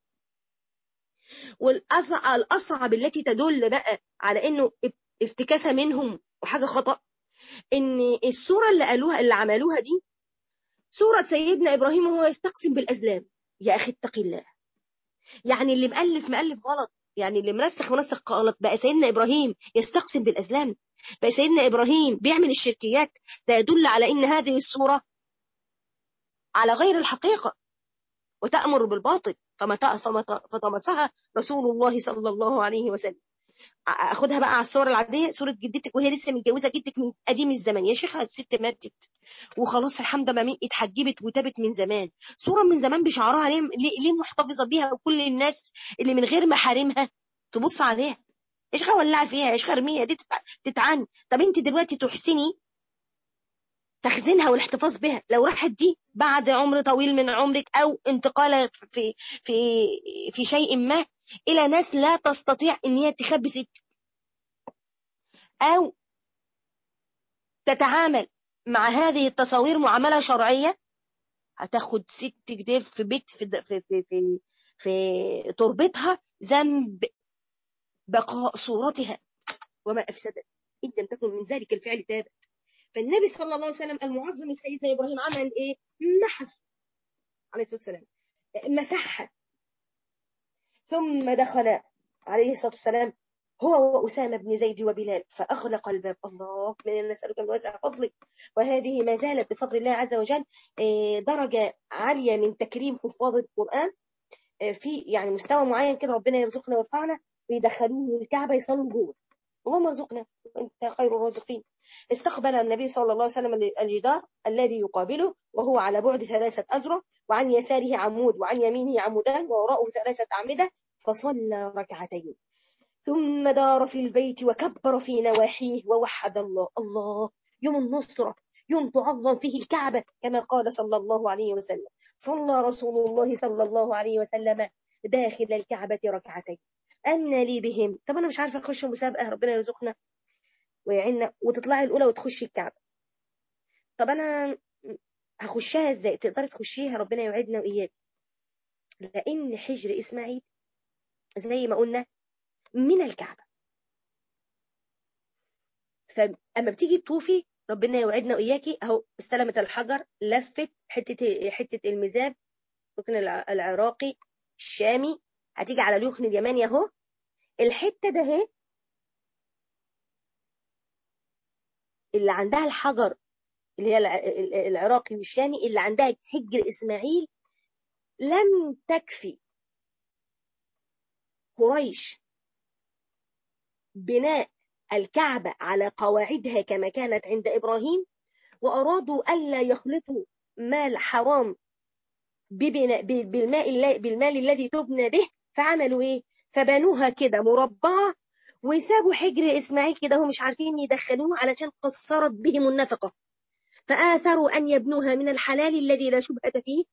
والأصعب التي تدل بقى على إنه افتكاسة منهم وحاجة خطأ إن الصورة اللي قالوها اللي عملوها دي صورة سيدنا إبراهيم وهو يستقسم بالأزلام يا أخي اتقي الله يعني اللي مؤلف مؤلف غلط يعني اللي منسخ منسخ غلط بقى سيدنا إبراهيم يستقسم بالأزلام بقى سيدنا إبراهيم بيعمل الشركيات ده يدل على إن هذه الصورة على غير الحقيقة وتأمر بالباطل فطمسها رسول الله صلى الله عليه وسلم اخدها بقى على الصور العاديه صوره جدتك وهي لسه متجوزه جدك من قديم الزمان يا شيخه الست ماتت وخلاص الحمد لله اتحجبت وتابت من زمان صوره من زمان بشعرها ليه ليه محتفظه بيها وكل الناس اللي من غير محارمها تبص عليها ايش ولع فيها ايش ارميها دي تتعن طب انت دلوقتي تحسني تخزينها والاحتفاظ بها لو راحت دي بعد عمر طويل من عمرك او انتقالها في في في شيء ما الى ناس لا تستطيع ان هي تخبي ست او تتعامل مع هذه التصاوير معامله شرعيه هتاخد ست كده في بيت في في في في, في تربتها ذنب بقاء صورتها وما افسدت ان لم تكن من ذلك الفعل تابت فالنبي صلى الله عليه وسلم المعظم سيدنا ابراهيم عمل ايه نحس عليه الصلاه والسلام مسحها ثم دخل عليه الصلاه والسلام هو وأسامة بن زيد وبلال فأغلق الباب الله من نسألك من واسع فضلك وهذه ما زالت بفضل الله عز وجل درجة عالية من تكريم حفاظ القرآن في يعني مستوى معين كده ربنا يرزقنا ويرفعنا ويدخلوه الكعبة يصلوا جوه اللهم ارزقنا وانت خير الرازقين استقبل النبي صلى الله عليه وسلم الجدار الذي يقابله وهو على بعد ثلاثة أزرع وعن يساره عمود وعن يمينه عمودان ووراءه ثلاثة أعمدة فصلى ركعتين ثم دار في البيت وكبر في نواحيه ووحد الله الله يوم النصرة يوم تعظم فيه الكعبة كما قال صلى الله عليه وسلم صلى رسول الله صلى الله عليه وسلم داخل الكعبة ركعتين أن لي بهم طب أنا مش عارفة أخش مسابقة ربنا يرزقنا ويعيننا وتطلعي الأولى وتخشي الكعبة طب أنا هخشها إزاي تقدري تخشيها ربنا يوعدنا وإياك لأن حجر إسماعيل زي ما قلنا من الكعبة فأما بتيجي تطوفي ربنا يوعدنا وإياكي أهو استلمت الحجر لفت حتة حتة الميزاب الركن العراقي الشامي هتيجي على اليخن اليماني اهو الحتة ده اهي اللي عندها الحجر اللي هي العراقي والشامي اللي عندها حجر إسماعيل لم تكفي قريش بناء الكعبة على قواعدها كما كانت عند إبراهيم وأرادوا ألا يخلطوا مال حرام ببناء بالماء بالمال الذي تبنى به فعملوا ايه فبنوها كده مربعة وسابوا حجر إسماعيل كده هم مش عارفين يدخلوه علشان قصرت بهم النفقة فآثروا أن يبنوها من الحلال الذي لا شبهة فيه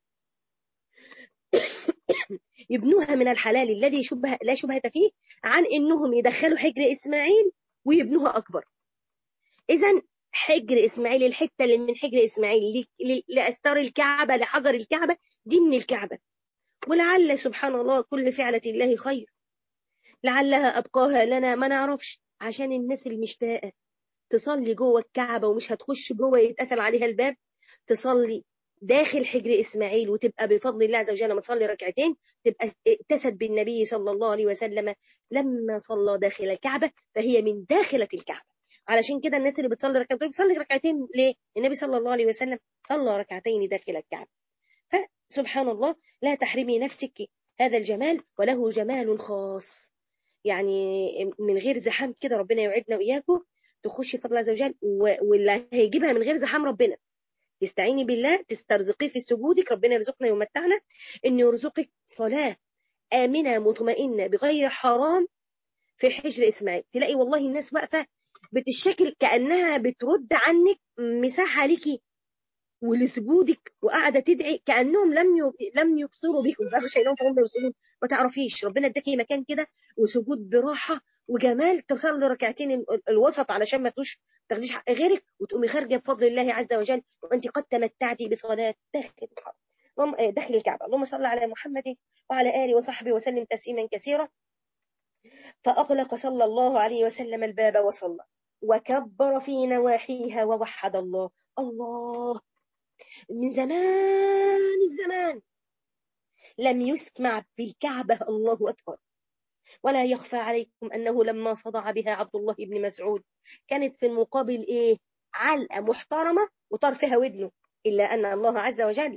يبنوها من الحلال الذي شبه لا شبهة فيه عن إنهم يدخلوا حجر إسماعيل ويبنوها أكبر إذا حجر إسماعيل الحتة اللي من حجر إسماعيل لأستار الكعبة لحجر الكعبة دي من الكعبة ولعل سبحان الله كل فعلة الله خير لعلها أبقاها لنا ما نعرفش عشان الناس المشتاقة تصلي جوه الكعبة ومش هتخش جوه يتقفل عليها الباب تصلي داخل حجر إسماعيل وتبقى بفضل الله عز وجل لما تصلي ركعتين تبقى اتسد بالنبي صلى الله عليه وسلم لما صلى داخل الكعبة فهي من داخلة الكعبة علشان كده الناس اللي بتصلي ركعتين بتصلي ركعتين ليه؟ النبي صلى الله عليه وسلم صلى ركعتين داخل الكعبة فسبحان الله لا تحرمي نفسك هذا الجمال وله جمال خاص يعني من غير زحام كده ربنا يوعدنا وإياكم تخشي فضل عز وجل واللي هيجيبها من غير زحام ربنا تستعيني بالله تسترزقيه في سجودك ربنا يرزقنا ويمتعنا ان يرزقك صلاة آمنة مطمئنة بغير حرام في حجر إسماعيل تلاقي والله الناس واقفة بتشكل كأنها بترد عنك مساحة ليكي ولسجودك وقاعدة تدعي كأنهم لم لم يبصروا بكم بقى شايلهم فهم يبصرون ما تعرفيش ربنا اداكي مكان كده وسجود براحة وجمال تصلي ركعتين الوسط علشان ما تخش تاخديش حق غيرك وتقومي خارجه بفضل الله عز وجل وانت قد تمتعتي بصلاه داخل داخل الكعبه اللهم صل على محمد وعلى اله وصحبه وسلم تسليما كثيرا فاغلق صلى الله عليه وسلم الباب وصلى وكبر في نواحيها ووحد الله الله من زمان الزمان لم يسمع بالكعبه الله اكبر ولا يخفى عليكم أنه لما صدع بها عبد الله بن مسعود كانت في المقابل إيه علقة محترمة وطرفها ودنه إلا أن الله عز وجل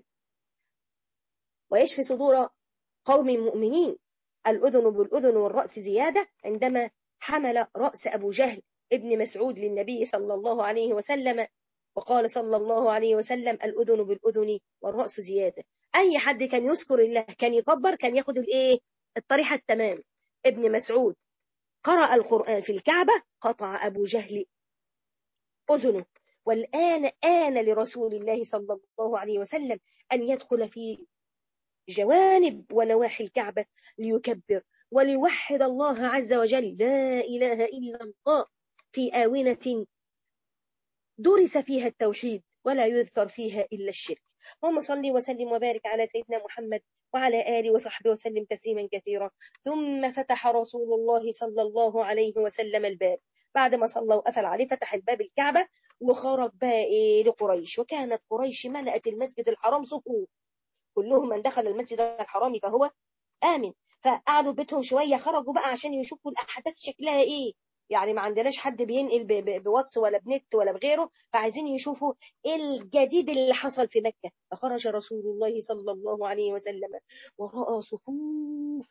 ويشفي صدور قوم مؤمنين الأذن بالأذن والرأس زيادة عندما حمل رأس أبو جهل ابن مسعود للنبي صلى الله عليه وسلم وقال صلى الله عليه وسلم الأذن بالأذن والرأس زيادة أي حد كان يذكر الله كان يكبر كان ياخد الإيه الطريحة التمام ابن مسعود قرأ القرآن في الكعبة قطع أبو جهل أذنه والآن آن لرسول الله صلى الله عليه وسلم أن يدخل في جوانب ونواحي الكعبة ليكبر وليوحد الله عز وجل لا إله إلا الله في آونة درس فيها التوحيد ولا يذكر فيها إلا الشرك اللهم صل وسلم وبارك على سيدنا محمد وعلى آله وصحبه وسلم تسليما كثيرا ثم فتح رسول الله صلى الله عليه وسلم الباب بعد ما صلى وقفل عليه فتح الباب الكعبة وخرج بقى إيه لقريش وكانت قريش ملأت المسجد الحرام صفوف كلهم من دخل المسجد الحرام فهو آمن فقعدوا بيتهم شوية خرجوا بقى عشان يشوفوا الأحداث شكلها إيه يعني ما عندناش حد بينقل بواتس ولا بنت ولا بغيره فعايزين يشوفوا ايه الجديد اللي حصل في مكة فخرج رسول الله صلى الله عليه وسلم ورأى صفوف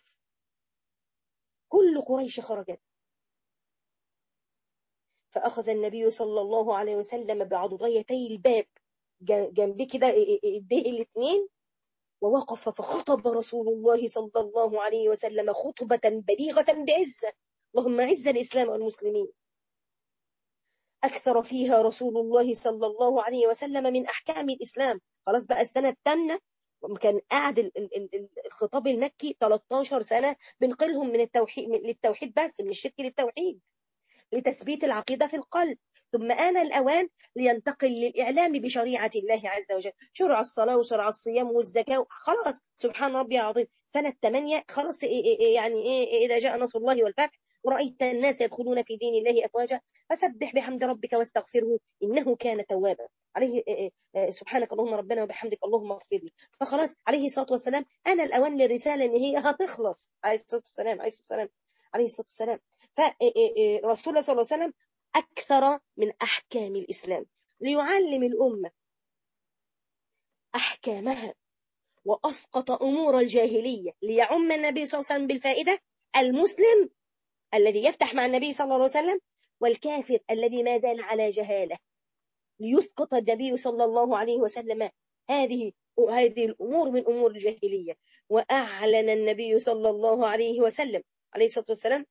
كل قريش خرجت فأخذ النبي صلى الله عليه وسلم بعضديتي الباب جنبي كده ايديه الاثنين ووقف فخطب رسول الله صلى الله عليه وسلم خطبة بليغة بعزة اللهم عز الإسلام والمسلمين أكثر فيها رسول الله صلى الله عليه وسلم من أحكام الإسلام خلاص بقى السنة الثامنة كان قاعد الخطاب المكي 13 سنة بنقلهم من التوحيد للتوحيد بس من الشرك للتوحيد لتثبيت العقيدة في القلب ثم آن الأوان لينتقل للإعلام بشريعة الله عز وجل شرع الصلاة وشرع الصيام والزكاة خلاص سبحان ربي العظيم سنة 8 خلاص يعني إيه إذا جاء نصر الله والفتح ورأيت الناس يدخلون في دين الله أفواجا فسبح بحمد ربك واستغفره إنه كان توابا عليه سبحانك اللهم ربنا وبحمدك اللهم اغفر لي فخلاص عليه الصلاة والسلام أنا الأوان للرسالة إن هي هتخلص عليه الصلاة والسلام عليه الصلاة والسلام عليه الصلاة والسلام فرسول الله صلى الله عليه وسلم أكثر من أحكام الإسلام ليعلم الأمة أحكامها وأسقط أمور الجاهلية ليعم النبي صلى الله عليه وسلم بالفائدة المسلم الذي يفتح مع النبي صلى الله عليه وسلم والكافر الذي ما زال على جهالة ليسقط النبي صلى الله عليه وسلم هذه هذه الأمور من أمور الجاهلية وأعلن النبي صلى الله عليه وسلم عليه الصلاة والسلام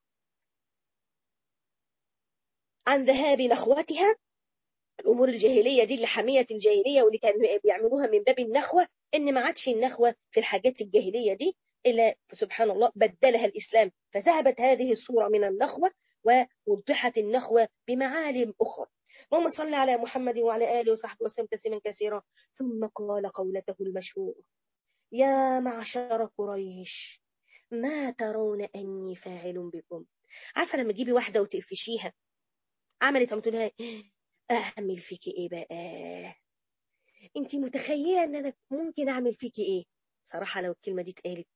عن ذهاب نخوتها الأمور الجاهلية دي اللي حمية الجاهلية واللي كانوا بيعملوها من باب النخوة إن ما عادش النخوة في الحاجات الجاهلية دي إلا سبحان الله بدلها الإسلام فذهبت هذه الصورة من النخوة ووضحت النخوة بمعالم أخرى اللهم صل على محمد وعلى آله وصحبه وسلم تسليما كثيرا ثم قال قولته المشهورة يا معشر قريش ما ترون أني فاعل بكم عارفة لما تجيبي واحدة وتقفشيها عملت قمت لها أعمل فيكي إيه بقى أنت متخيلة أن أنا ممكن أعمل فيكي إيه صراحة لو الكلمة دي اتقالت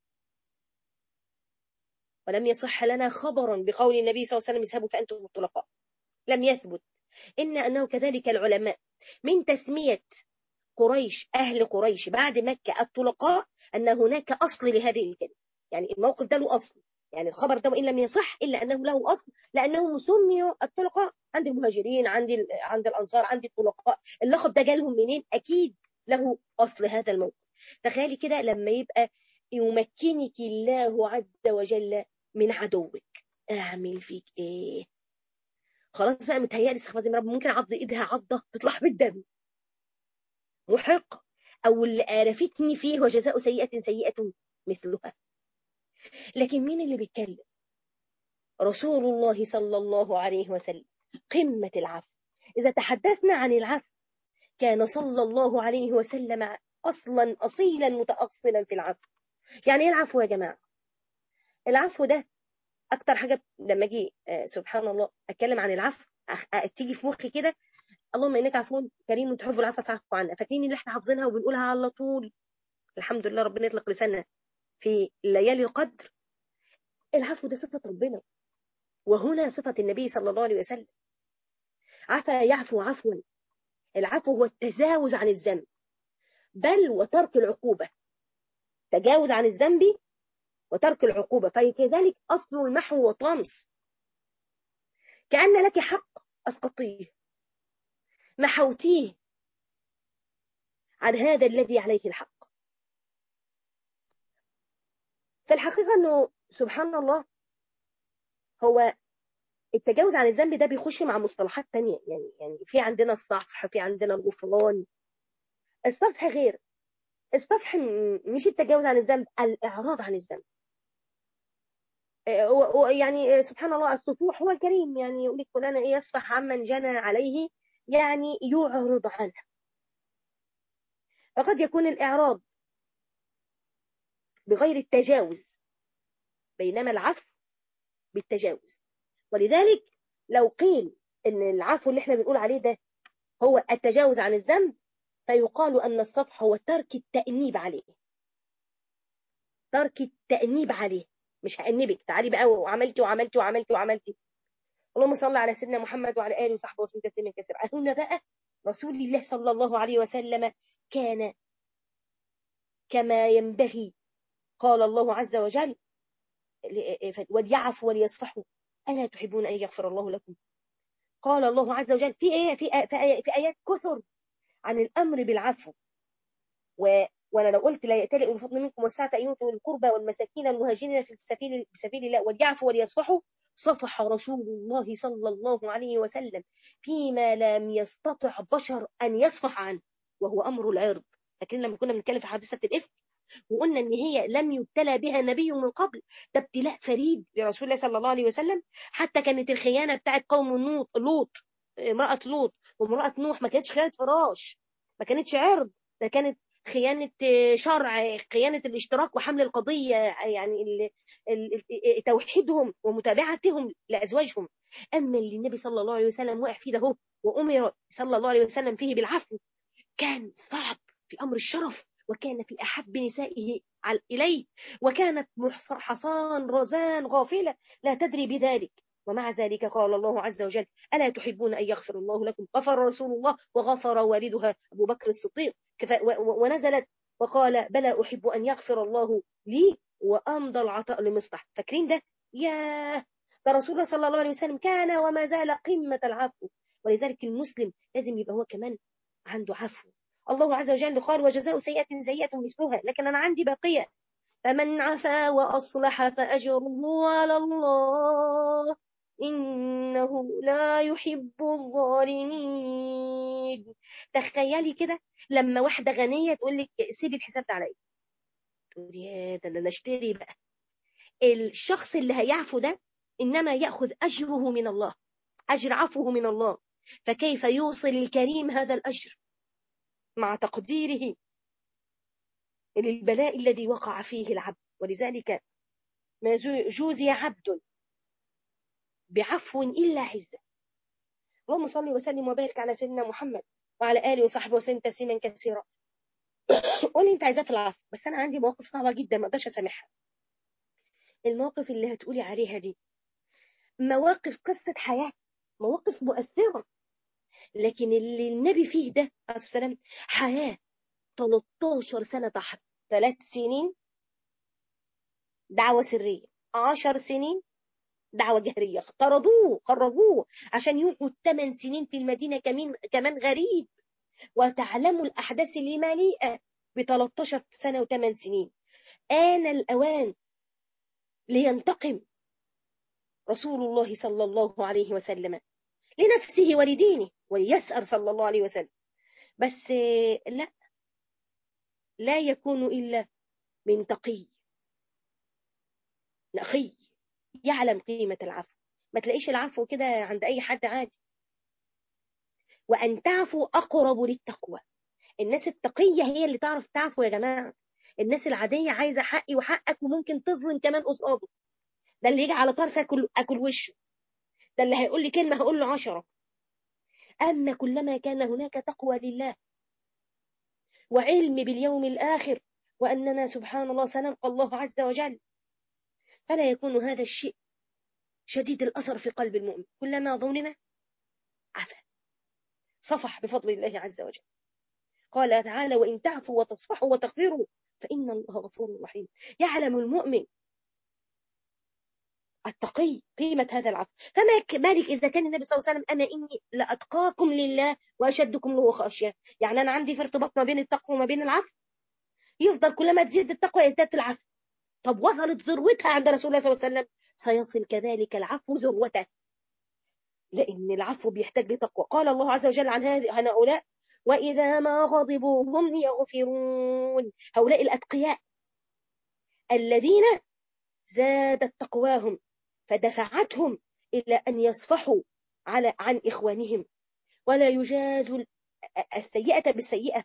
ولم يصح لنا خبرا بقول النبي صلى الله عليه وسلم اذهبوا فأنتم الطلقاء لم يثبت إن أنه كذلك العلماء من تسمية قريش أهل قريش بعد مكة الطلقاء أن هناك أصل لهذه الكلمة يعني الموقف ده له أصل يعني الخبر ده وإن لم يصح إلا أنه له أصل لأنهم سميوا الطلقاء عند المهاجرين عند عند الأنصار عند الطلقاء اللقب ده جالهم منين أكيد له أصل هذا الموقف تخيلي كده لما يبقى يمكنك الله عز وجل من عدوك أعمل فيك إيه خلاص بقى متهيألي استغفر رب ممكن عض إيدها عضة تطلع بالدم محق أو اللي قرفتني فيه وجزاء سيئة سيئة مثلها لكن مين اللي بيتكلم رسول الله صلى الله عليه وسلم قمة العفو إذا تحدثنا عن العفو كان صلى الله عليه وسلم أصلا أصيلا متأصلا في العفو يعني ايه العفو يا جماعة العفو ده أكتر حاجة لما أجي سبحان الله أتكلم عن العفو تيجي في مخي كده اللهم إنك عفو كريم وتحب العفو فاعفو عنا فاكرين اللي احنا حافظينها وبنقولها على طول الحمد لله ربنا يطلق لساننا في ليالي القدر العفو ده صفة ربنا وهنا صفة النبي صلى الله عليه وسلم عفا يعفو عفوا العفو هو التجاوز عن الذنب بل وترك العقوبة تجاوز عن الذنب وترك العقوبة فكذلك أصل المحو وطمس كأن لك حق أسقطيه محوتيه عن هذا الذي عليه الحق فالحقيقة أنه سبحان الله هو التجاوز عن الذنب ده بيخش مع مصطلحات تانية يعني يعني في عندنا الصفح في عندنا الغفران الصفح غير الصفح مش التجاوز عن الذنب الإعراض عن الذنب يعني سبحان الله الصفوح هو الكريم يعني يقول لك فلان ايه يصفح عمن جنى عليه يعني يعرض عنه فقد يكون الإعراض بغير التجاوز بينما العفو بالتجاوز ولذلك لو قيل ان العفو اللي احنا بنقول عليه ده هو التجاوز عن الذنب فيقال ان الصفح هو ترك التأنيب عليه ترك التأنيب عليه مش هأنبك تعالي بقى وعملتي وعملتي وعملتي وعملتي اللهم صل على سيدنا محمد وعلى اله وصحبه وسلم تسليما كثيرا هنا بقى رسول الله صلى الله عليه وسلم كان كما ينبغي قال الله عز وجل وليعفوا وليصفحوا ألا تحبون أن يغفر الله لكم قال الله عز وجل في آية في, آية في, آية في آيات كثر عن الأمر بالعفو و وانا لو قلت لا يأتلئ الفضل منكم والسعة أن يؤتوا القربى والمساكين المهاجرين في سبيل سبيل الله وليعفوا وليصفحوا صفح رسول الله صلى الله عليه وسلم فيما لم يستطع بشر أن يصفح عنه وهو أمر العرض لكن لما كنا بنتكلم في حادثة الإفك وقلنا ان هي لم يبتلى بها نبي من قبل ده ابتلاء فريد لرسول الله صلى الله عليه وسلم حتى كانت الخيانه بتاعت قوم لوط لوط امراه لوط وامراه نوح ما كانتش خيانه فراش ما كانتش عرض ده كانت خيانة شرع خيانة الاشتراك وحمل القضية يعني ال ال توحيدهم ومتابعتهم لأزواجهم أما اللي النبي صلى الله عليه وسلم وقع فيه ده هو وأمر صلى الله عليه وسلم فيه بالعفو كان صعب في أمر الشرف وكان في أحب نسائه إليه وكانت حصان رزان غافلة لا تدري بذلك ومع ذلك قال الله عز وجل ألا تحبون أن يغفر الله لكم غفر رسول الله وغفر والدها أبو بكر الصديق ونزلت وقال بلى أحب أن يغفر الله لي وأمضى العطاء لمصطح فاكرين ده ياه ده رسول الله صلى الله عليه وسلم كان وما زال قمة العفو ولذلك المسلم لازم يبقى هو كمان عنده عفو الله عز وجل قال وجزاء سيئة سيئة مثلها لكن أنا عندي بقية فمن عفا وأصلح فأجره على الله إنه لا يحب الظالمين تخيلي كده لما واحدة غنية تقول لك سيبي الحساب ده عليا تقول يا ده انا اشتري بقى الشخص اللي هيعفو ده إنما يأخذ أجره من الله أجر عفوه من الله فكيف يوصل الكريم هذا الأجر مع تقديره للبلاء الذي وقع فيه العبد ولذلك ما جوزي عبد بعفو إلا عزة اللهم صل وسلم وبارك على سيدنا محمد وعلى آله وصحبه وسلم تسليما كثيرا قولي انت عايزاه في العفو بس انا عندي مواقف صعبه جدا ما اقدرش اسامحها المواقف اللي هتقولي عليها دي مواقف قصه حياه مواقف مؤثره لكن اللي النبي فيه ده عليه السلام حياه 13 سنه تحت ثلاث سنين دعوه سريه 10 سنين دعوة جهرية طردوه خرجوه عشان يقعد 8 سنين في المدينة كمان كمان غريب وتعلموا الأحداث اللي مليئة ب 13 سنة و8 سنين آن الأوان لينتقم رسول الله صلى الله عليه وسلم لنفسه ولدينه وليسأل صلى الله عليه وسلم بس لا لا يكون إلا من تقي نقي يعلم قيمة العفو ما تلاقيش العفو كده عند أي حد عادي وأن تعفو أقرب للتقوى الناس التقية هي اللي تعرف تعفو يا جماعة الناس العادية عايزة حقي وحقك وممكن تظلم كمان قصاده ده اللي يجي على طرف أكل, أكل وشه ده اللي هيقول لي كلمة هقول له عشرة أما كلما كان هناك تقوى لله وعلم باليوم الآخر وأننا سبحان الله سنلقى الله عز وجل فلا يكون هذا الشيء شديد الأثر في قلب المؤمن كلما ظلم عفا صفح بفضل الله عز وجل قال تعالى وإن تعفوا وتصفحوا وتغفروا فإن الله غفور رحيم يعلم المؤمن التقي قيمة هذا العفو فما بالك إذا كان النبي صلى الله عليه وسلم أنا إني لأتقاكم لله وأشدكم له خشية يعني أنا عندي في ارتباط ما بين التقوى وما بين العفو يفضل كلما تزيد التقوى يزداد العفو طب وصلت ذروتها عند رسول الله صلى الله عليه وسلم سيصل كذلك العفو ذروته لأن العفو بيحتاج لتقوى قال الله عز وجل عن هؤلاء وإذا ما غضبوا هم يغفرون هؤلاء الأتقياء الذين زادت تقواهم فدفعتهم إلى أن يصفحوا على عن إخوانهم ولا يجازوا السيئة بالسيئة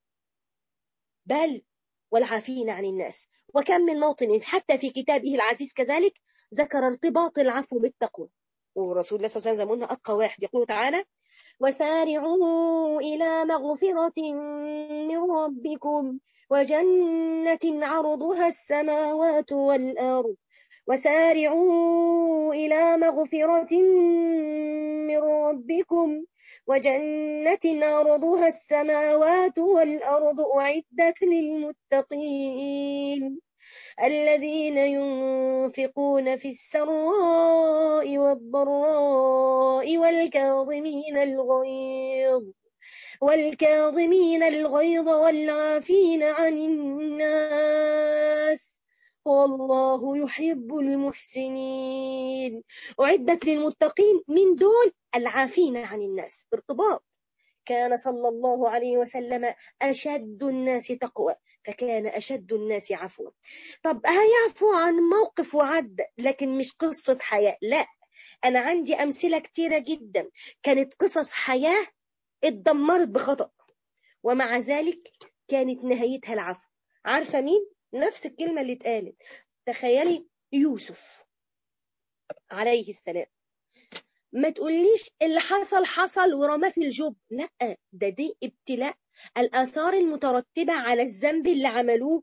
بل والعافين عن الناس وكم من موطن حتى في كتابه العزيز كذلك ذكر ارتباط العفو بالتقوى ورسول الله صلى الله عليه وسلم أتقى واحد يقول تعالى وسارعوا إلى مغفرة من ربكم وجنة عرضها السماوات والأرض وسارعوا إلى مغفرة من ربكم وجنة عرضها السماوات والأرض أعدت للمتقين الذين ينفقون في السراء والضراء والكاظمين الغيظ والكاظمين الغيظ والعافين عن الناس والله يحب المحسنين أعدت للمتقين من دون العافين عن الناس ارتباط كان صلى الله عليه وسلم أشد الناس تقوى فكان أشد الناس عفوا طب هيعفو عن موقف وعد لكن مش قصة حياة لا أنا عندي أمثلة كتيرة جدا كانت قصص حياة اتدمرت بخطأ ومع ذلك كانت نهايتها العفو عارفة مين؟ نفس الكلمة اللي اتقالت تخيلي يوسف عليه السلام ما تقوليش اللي حصل حصل ورماه في الجب لا ده دي ابتلاء الآثار المترتبة على الذنب اللي عملوه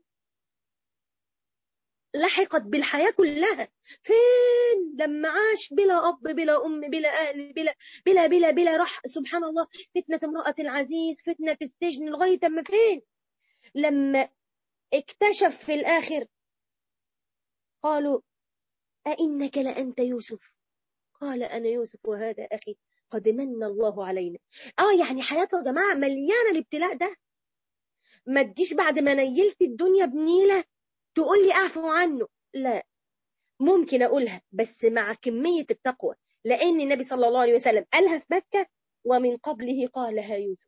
لحقت بالحياة كلها فين لما عاش بلا أب بلا أم بلا أهل بلا بلا بلا بلا راح سبحان الله فتنة امرأة العزيز فتنة السجن لغاية ما فين لما اكتشف في الآخر قالوا أئنك لأنت يوسف قال أنا يوسف وهذا أخي قد من الله علينا اه يعني حياته يا جماعة مليانة الابتلاء ده ما تجيش بعد ما نيلت الدنيا بنيلة تقول لي اعفو عنه لا ممكن اقولها بس مع كمية التقوى لان النبي صلى الله عليه وسلم قالها في مكة ومن قبله قالها يوسف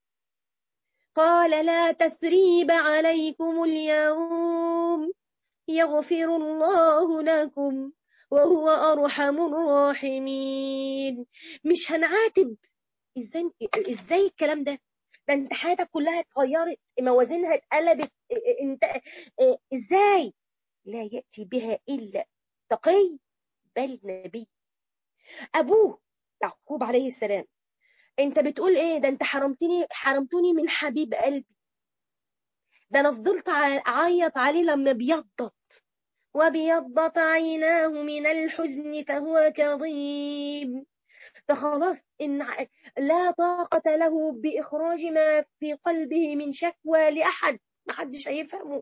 قال لا تثريب عليكم اليوم يغفر الله لكم وهو أرحم الراحمين مش هنعاتب ازاي ازاي الكلام ده ده انت حياتك كلها اتغيرت موازينها اتقلبت انت ازاي لا يأتي بها إلا تقي بل نبي أبوه يعقوب عليه السلام انت بتقول ايه ده انت حرمتني حرمتني من حبيب قلبي ده انا فضلت اعيط عليه لما بيضت وبيضت عيناه من الحزن فهو كظيم فخلاص إن لا طاقة له بإخراج ما في قلبه من شكوى لأحد ما حدش هيفهمه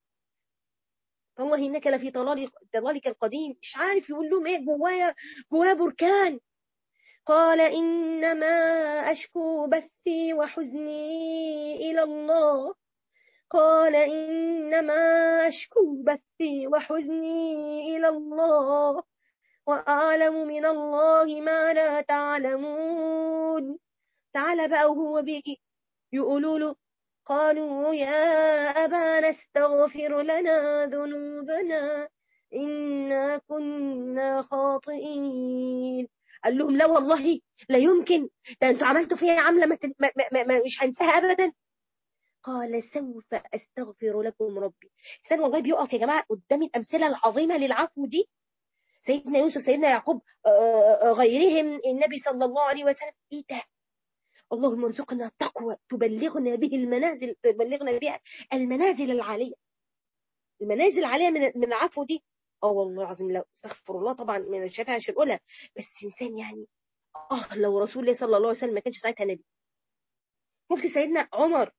والله إنك لفي ضلالك القديم مش عارف يقول لهم إيه جوايا جوايا بركان قال إنما أشكو بثي وحزني إلى الله قال إنما أشكو بثي وحزني إلى الله وأعلم من الله ما لا تعلمون تعالى بقى وهو بيجي يقولوا له قالوا يا أبانا استغفر لنا ذنوبنا إنا كنا خاطئين قال لهم لا والله لا يمكن ده انتوا عملتوا فيها عملة ما, ما, ما, ما مش هنساها أبدا قال سوف أستغفر لكم ربي كان والله بيقف يا جماعة قدام الأمثلة العظيمة للعفو دي سيدنا يوسف سيدنا يعقوب غيرهم النبي صلى الله عليه وسلم ايه ده اللهم ارزقنا التقوى تبلغنا به المنازل تبلغنا بها المنازل العالية المنازل العالية من من العفو دي اه والله العظيم لو استغفر الله طبعا من الشفاعة مش هنقولها بس انسان يعني اه لو رسول الله صلى الله عليه وسلم ما كانش ساعتها نبي ممكن سيدنا عمر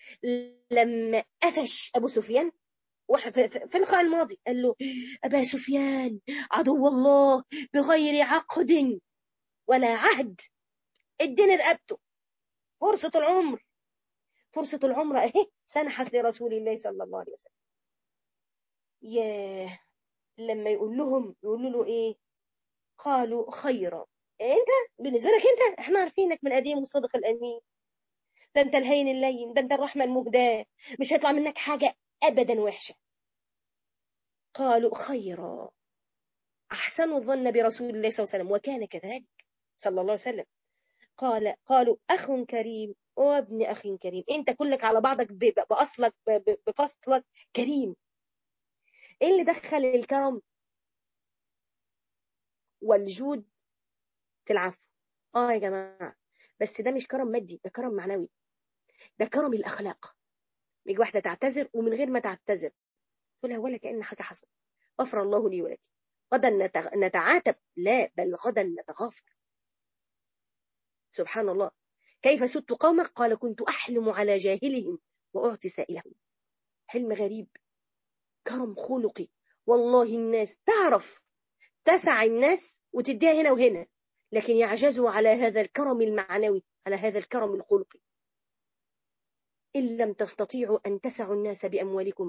لما قفش ابو سفيان في اللقاء الماضي قال له أبا سفيان عدو الله بغير عقد ولا عهد اديني رقبته فرصة العمر فرصة العمر اهي سنحت لرسول الله صلى الله عليه وسلم ياه لما يقول لهم يقولوا له ايه قالوا خيرا انت بالنسبة لك انت احنا عارفينك من قديم والصدق الامين ده انت الهين اللين ده انت الرحمة المهداة مش هيطلع منك حاجة ابدا وحشة قالوا خيرا احسنوا الظن برسول الله صلى الله عليه وسلم وكان كذلك صلى الله عليه وسلم قال قالوا اخ كريم وابن اخ كريم انت كلك على بعضك باصلك بفصلك كريم ايه اللي دخل الكرم والجود في العفو اه يا جماعه بس ده مش كرم مادي ده كرم معنوي ده كرم الاخلاق يجي واحده تعتذر ومن غير ما تعتذر تقولها ولا كأن حاجة حصل غفر الله لي ولك غدا نتعاتب لا بل غدا نتغافر سبحان الله كيف سدت قومك قال كنت أحلم على جاهلهم وأعطي سائلهم حلم غريب كرم خلقي والله الناس تعرف تسع الناس وتديها هنا وهنا لكن يعجزوا على هذا الكرم المعنوي على هذا الكرم الخلقي إن لم تستطيعوا أن تسعوا الناس بأموالكم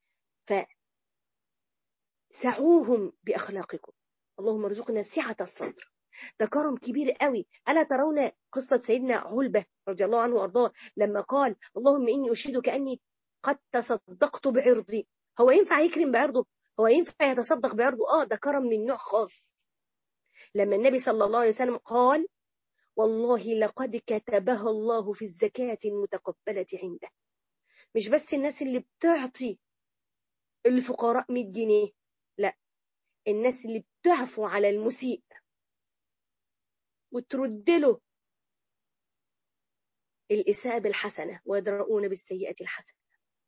فسعوهم بأخلاقكم اللهم ارزقنا سعة الصدر ده كرم كبير قوي ألا ترون قصة سيدنا علبة رضي الله عنه وأرضاه لما قال اللهم إني أشهدك أني قد تصدقت بعرضي هو ينفع يكرم بعرضه هو ينفع يتصدق بعرضه آه ده كرم من نوع خاص لما النبي صلى الله عليه وسلم قال والله لقد كتبها الله في الزكاة المتقبلة عنده مش بس الناس اللي بتعطي الفقراء 100 جنيه لا الناس اللي بتعفو على المسيء وترد له الإساءة بالحسنة ويدرؤون بالسيئة الحسنة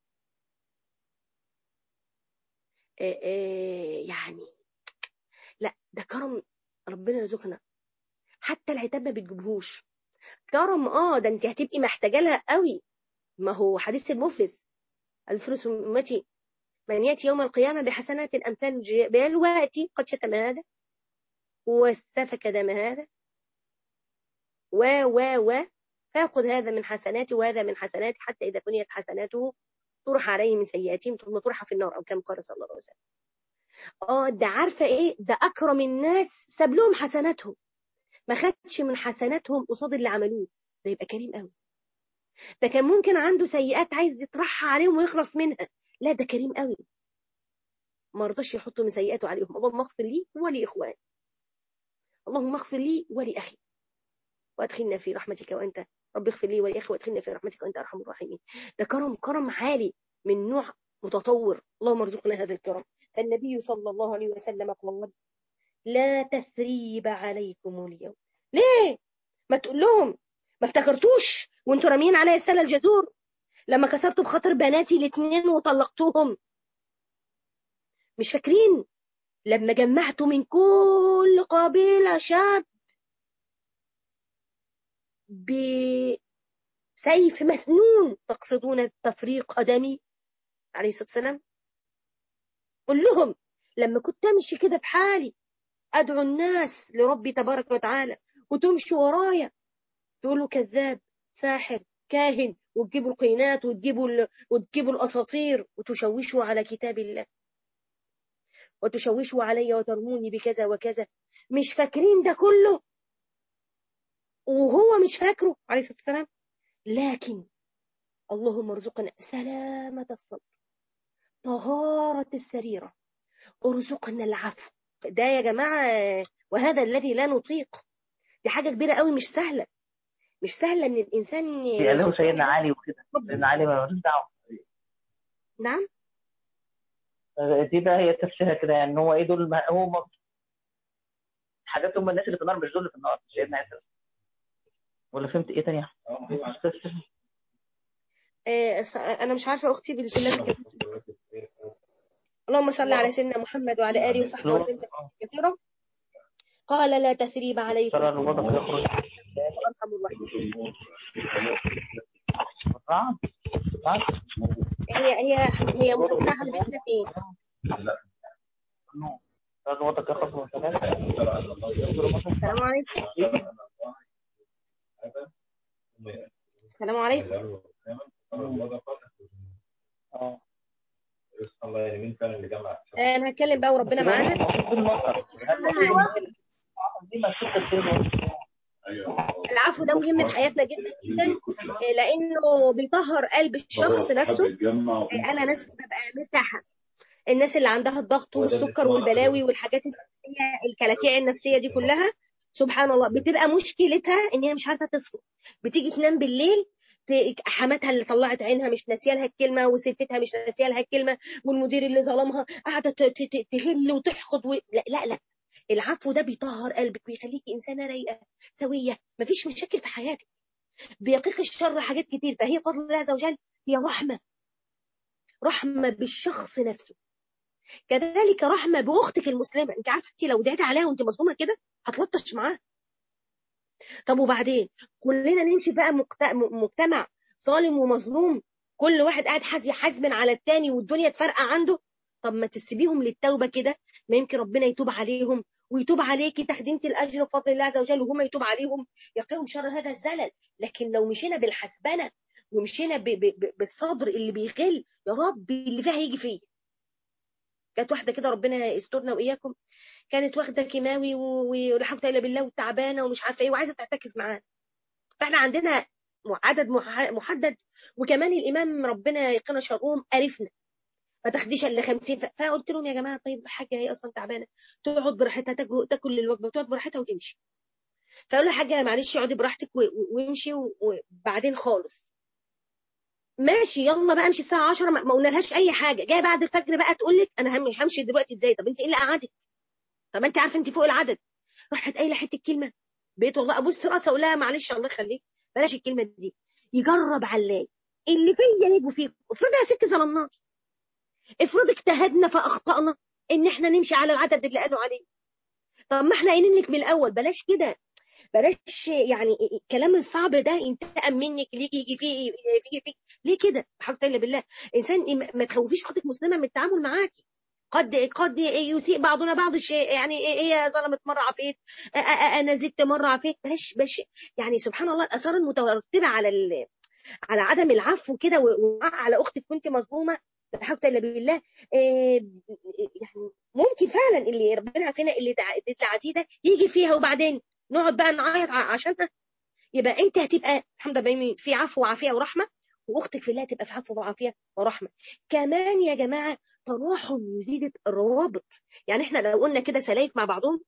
آآ آآ يعني لا ده كرم ربنا يرزقنا حتى العتاب ما بتجيبهوش كرم اه ده انت هتبقي محتاجه لها قوي ما هو حديث المفلس الفلوس امتي من يأتي يوم القيامة بحسنات أمثال الجبال ويأتي قد شتم هذا واستفك دم هذا و و و فيأخذ هذا من حسناته وهذا من حسناته حتى إذا فنيت حسناته طرح عليه من سيئاتهم ثم طرح في النار أو كما قال صلى الله عليه وسلم اه ده عارفة ايه ده أكرم الناس ساب لهم حسناتهم ما خدش من حسناتهم قصاد اللي عملوه ده يبقى كريم قوي ده كان ممكن عنده سيئات عايز يطرحها عليهم ويخلص منها لا ده كريم قوي ما رضاش يحط من سيئاته عليهم اللهم اغفر لي ولإخواني اللهم اغفر لي ولأخي وادخلنا في رحمتك وانت رب اغفر لي ولأخي وادخلنا في رحمتك وانت ارحم الراحمين ده كرم كرم عالي من نوع متطور اللهم ارزقنا هذا الكرم فالنبي صلى الله عليه وسلم قال لا تثريب عليكم اليوم ليه ما تقول لهم ما افتكرتوش وانتوا راميين عليا السله الجزور لما كسرتوا بخاطر بناتي الاثنين وطلقتوهم مش فاكرين لما جمعتوا من كل قبيلة شاب بسيف مسنون تقصدون تفريق أدمي عليه الصلاة والسلام قل لهم لما كنت أمشي كده بحالي أدعو الناس لربي تبارك وتعالى وتمشوا ورايا تقولوا كذاب ساحر كاهن وتجيبوا القينات وتجيبوا ال... وتجيبوا الأساطير وتشوشوا على كتاب الله وتشوشوا علي وترموني بكذا وكذا مش فاكرين ده كله وهو مش فاكره عليه الصلاة والسلام لكن اللهم ارزقنا سلامة الصدر طهارة السريرة ارزقنا العفو ده يا جماعة وهذا الذي لا نطيق دي حاجة كبيرة قوي مش سهلة مش سهلة ان الانسان له سيدنا علي وكده سيدنا علي ما ملوش دعوه نعم دي بقى هي تفسيرها كده يعني هو ايه دول ما هو ما حاجات هم الناس اللي في النار مش دول اللي في النار سيدنا عيسى ولا فهمت ايه تاني آه انا مش عارفة اختي بالله اللهم صل على سيدنا محمد وعلى اله وصحبه وسلم كثيرا قال لا تثريب عليكم ترى الوضع يخرج وارحم الراحمين رعد رعد هي هي هي متساهل بينا فين ترى الوضع يخرج من ثلاثة السلام عليكم السلام عليكم اه الله يعني مين كان اللي جمع آه، انا هتكلم بقى وربنا معانا دي مسكت الدين ايوه العفو ده مهم في حياتنا جدا جدا آه، لانه بيطهر قلب الشخص نفسه آه، انا ناس ببقى مساحه الناس اللي عندها الضغط والسكر والبلاوي والحاجات النفسيه الكلاكيع النفسيه دي كلها سبحان الله بتبقى مشكلتها ان هي مش عارفه تصفر بتيجي تنام بالليل ت- حماتها اللي طلعت عينها مش ناسيه لها الكلمه وستتها مش ناسيه لها الكلمه والمدير اللي ظلمها قاعده ت- ت- ت- تغل وتحقد و... لا لا لا العفو ده بيطهر قلبك ويخليكي انسانه رايقه سويه مفيش مشاكل في حياتك بيقيك الشر حاجات كتير فهي فضل الله عز وجل هي رحمه رحمه بالشخص نفسه كذلك رحمه باختك المسلمه انت عارفه انت لو دعيتي عليها وانت مظلومه كده هتلطش معاها طب وبعدين كلنا نمشي بقى مجت- م- مجتمع ظالم ومظلوم كل واحد قاعد حازي حزم على التاني والدنيا تفرقع عنده طب ما تسيبيهم للتوبة كده ما يمكن ربنا يتوب عليهم ويتوب عليكي تاخدي انت الاجر بفضل الله عز وجل وهم يتوب عليهم يقيهم شر هذا الزلل لكن لو مشينا بالحسبنه ومشينا ب ب ب بالصدر اللي بيغل يا رب اللي فيها يجي فيه كانت واحده كده ربنا يسترنا واياكم كانت واخده كيماوي و- ولا حول الا بالله وتعبانه ومش عارفه ايه وعايزه تعتكف معانا فاحنا عندنا عدد مح- محدد وكمان الامام ربنا يقنا شرهم قرفنا ما تاخديش الا 50 ف- فقلت لهم يا جماعه طيب حاجه هي اصلا تعبانه تقعد براحتها تاكل تاكل الوجبه وتقعد براحتها وتمشي فاقول لها حاجه معلش اقعدي براحتك و- و- وامشي و- وبعدين خالص ماشي يلا بقى امشي الساعه 10 ما ما قلنالهاش اي حاجه جايه بعد الفجر بقى تقول لك انا هم- همشي دلوقتي ازاي طب انت ايه اللي قعدك طب انت عارفه انت فوق العدد راحت قايله حته كلمه بقيت والله ابص راسها اقول لها معلش الله يخليك بلاش الكلمه دي يجرب علاي اللي فيا يجوا فيكم افرض يا ست ظلمناك افرض اجتهدنا فاخطانا ان احنا نمشي على العدد اللي قالوا عليه طب ما احنا قايلين لك من الاول بلاش كده بلاش يعني الكلام الصعب ده ينتقم منك ليه يجي فيه يجي فيك ليه كده حق الا بالله انسان ما تخوفيش اختك مسلمه من التعامل معاكي قد قد يسيء بعضنا بعض الشيء يعني هي ظلمت مره عفيت انا زدت مره عفيت بلاش بلاش يعني سبحان الله الاثار المترتبه على ال... على عدم العفو كده وعلى اختك كنت مظلومه لا حول الا بالله يعني ممكن فعلا اللي ربنا عافينا اللي دعتيه ده يجي فيها وبعدين نقعد بقى نعيط عشانها يبقى انت هتبقى الحمد لله في عفو وعافيه ورحمه واختك في الله تبقى في عفو وعافيه ورحمه كمان يا جماعه تراحم يزيد الروابط يعني احنا لو قلنا كده سلايف مع بعضهم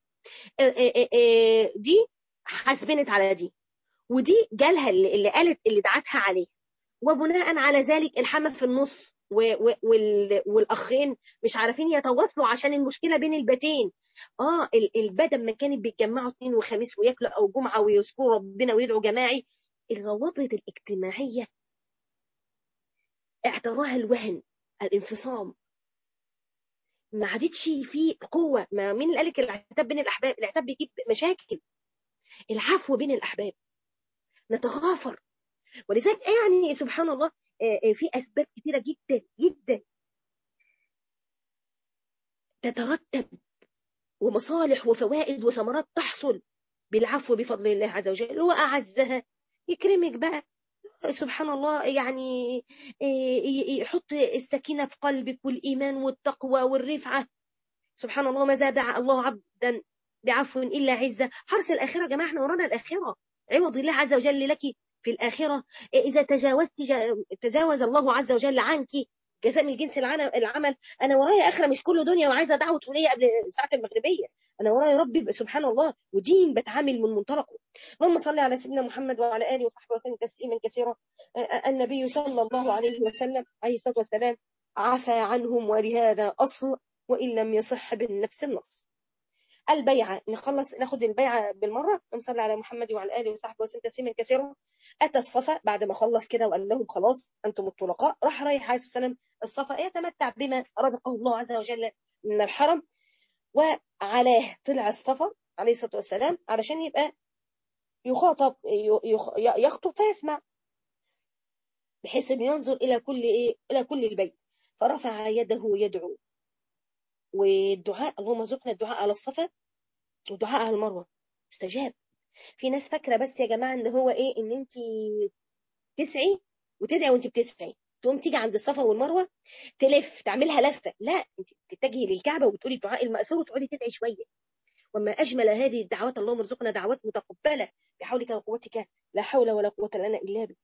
دي حاسبنت على دي ودي جالها اللي, اللي قالت اللي دعتها عليه وبناء على ذلك الحمى في النص والاخين مش عارفين يتواصلوا عشان المشكله بين البيتين اه البدن ما كانت بيتجمعوا اثنين وخميس وياكلوا او جمعه ويذكروا ربنا ويدعوا جماعي الروابط الاجتماعيه اعتراها الوهن الانفصام ما عادتش في قوه ما مين اللي قالك العتاب بين الاحباب العتاب بيجيب مشاكل العفو بين الاحباب نتغافر ولذلك يعني سبحان الله في اسباب كثيره جدا جدا تترتب ومصالح وفوائد وثمرات تحصل بالعفو بفضل الله عز وجل وأعزها يكرمك بقى سبحان الله يعني يحط السكينة في قلبك والإيمان والتقوى والرفعة سبحان الله ما زاد الله عبدا بعفو إلا عزة حرص الآخرة يا جماعة احنا ورانا الآخرة عوض الله عز وجل لك في الآخرة إذا تجاوزت تجاوز الله عز وجل عنك جزاء من جنس العمل انا ورايا اخره مش كله دنيا وعايزه دعوه وليه قبل ساعه المغربيه انا ورايا ربي سبحان الله ودين بتعامل من منطلقه اللهم صل على سيدنا محمد وعلى اله وصحبه وسلم تسليما كثيرا النبي صلى الله عليه وسلم عليه الصلاه والسلام عفى عنهم ولهذا اصل وان لم يصح بالنفس النص البيعة نخلص ناخد البيعة بالمرة نصلي على محمد وعلى آله وصحبه وسلم تسليما كثيرا أتى الصفا بعد ما خلص كده وقال لهم خلاص أنتم الطلقاء راح رايح عليه السلام الصفا يتمتع بما رزقه الله عز وجل من الحرم وعلاه طلع الصفا عليه الصلاة والسلام علشان يبقى يخاطب يخطب فيسمع بحيث انه ينظر إلى كل إيه إلى كل البيت فرفع يده يدعو والدعاء اللهم ارزقنا الدعاء على الصفا والدعاء على المروه استجاب في ناس فاكره بس يا جماعه ان هو ايه ان انت تسعي وتدعي وانت بتسعي تقوم تيجي عند الصفا والمروه تلف تعملها لفه لا انت تتجهي للكعبه وبتقولي الدعاء المأثور وتقعدي تدعي شويه وما اجمل هذه الدعوات اللهم ارزقنا دعوات متقبله بحولك وقوتك لا حول ولا قوه لنا الا بك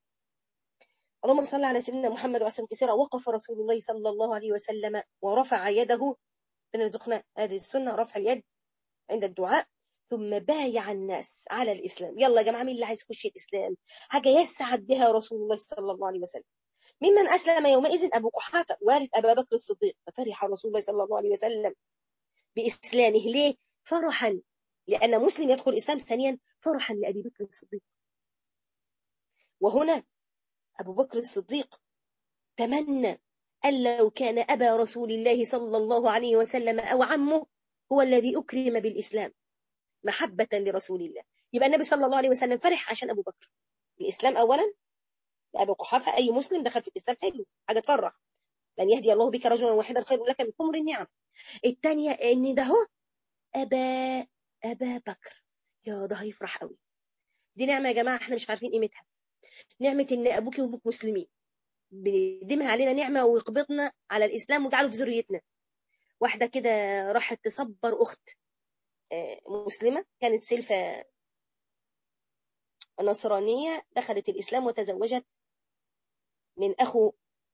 اللهم صل على سيدنا محمد وسلم كثيرا وقف رسول الله صلى الله عليه وسلم ورفع يده رزقنا هذه السنة رفع اليد عند الدعاء ثم بايع الناس على الإسلام يلا يا جماعة مين اللي عايز يخش الإسلام حاجة يسعد بها رسول الله صلى الله عليه وسلم ممن أسلم يومئذ أبو قحافة والد أبا بكر الصديق ففرح رسول الله صلى الله عليه وسلم بإسلامه ليه فرحا لأن مسلم يدخل الإسلام ثانيا فرحا لأبي بكر الصديق وهنا أبو بكر الصديق تمنى أن لو كان أبا رسول الله صلى الله عليه وسلم أو عمه هو الذي أكرم بالإسلام محبة لرسول الله يبقى النبي صلى الله عليه وسلم فرح عشان أبو بكر الإسلام أولا لأبي قحافة أي مسلم دخل في الإسلام حلو حاجة تفرح لن يهدي الله بك رجلا واحدا خير لك من حمر النعم الثانية إن ده هو أبا أبا بكر يا ده هيفرح قوي دي نعمة يا جماعة احنا مش عارفين قيمتها نعمة إن أبوك وأمك مسلمين بيديمها علينا نعمة ويقبضنا على الإسلام ويجعله في ذريتنا واحدة كده راحت تصبر أخت مسلمة كانت سلفة نصرانية دخلت الإسلام وتزوجت من أخو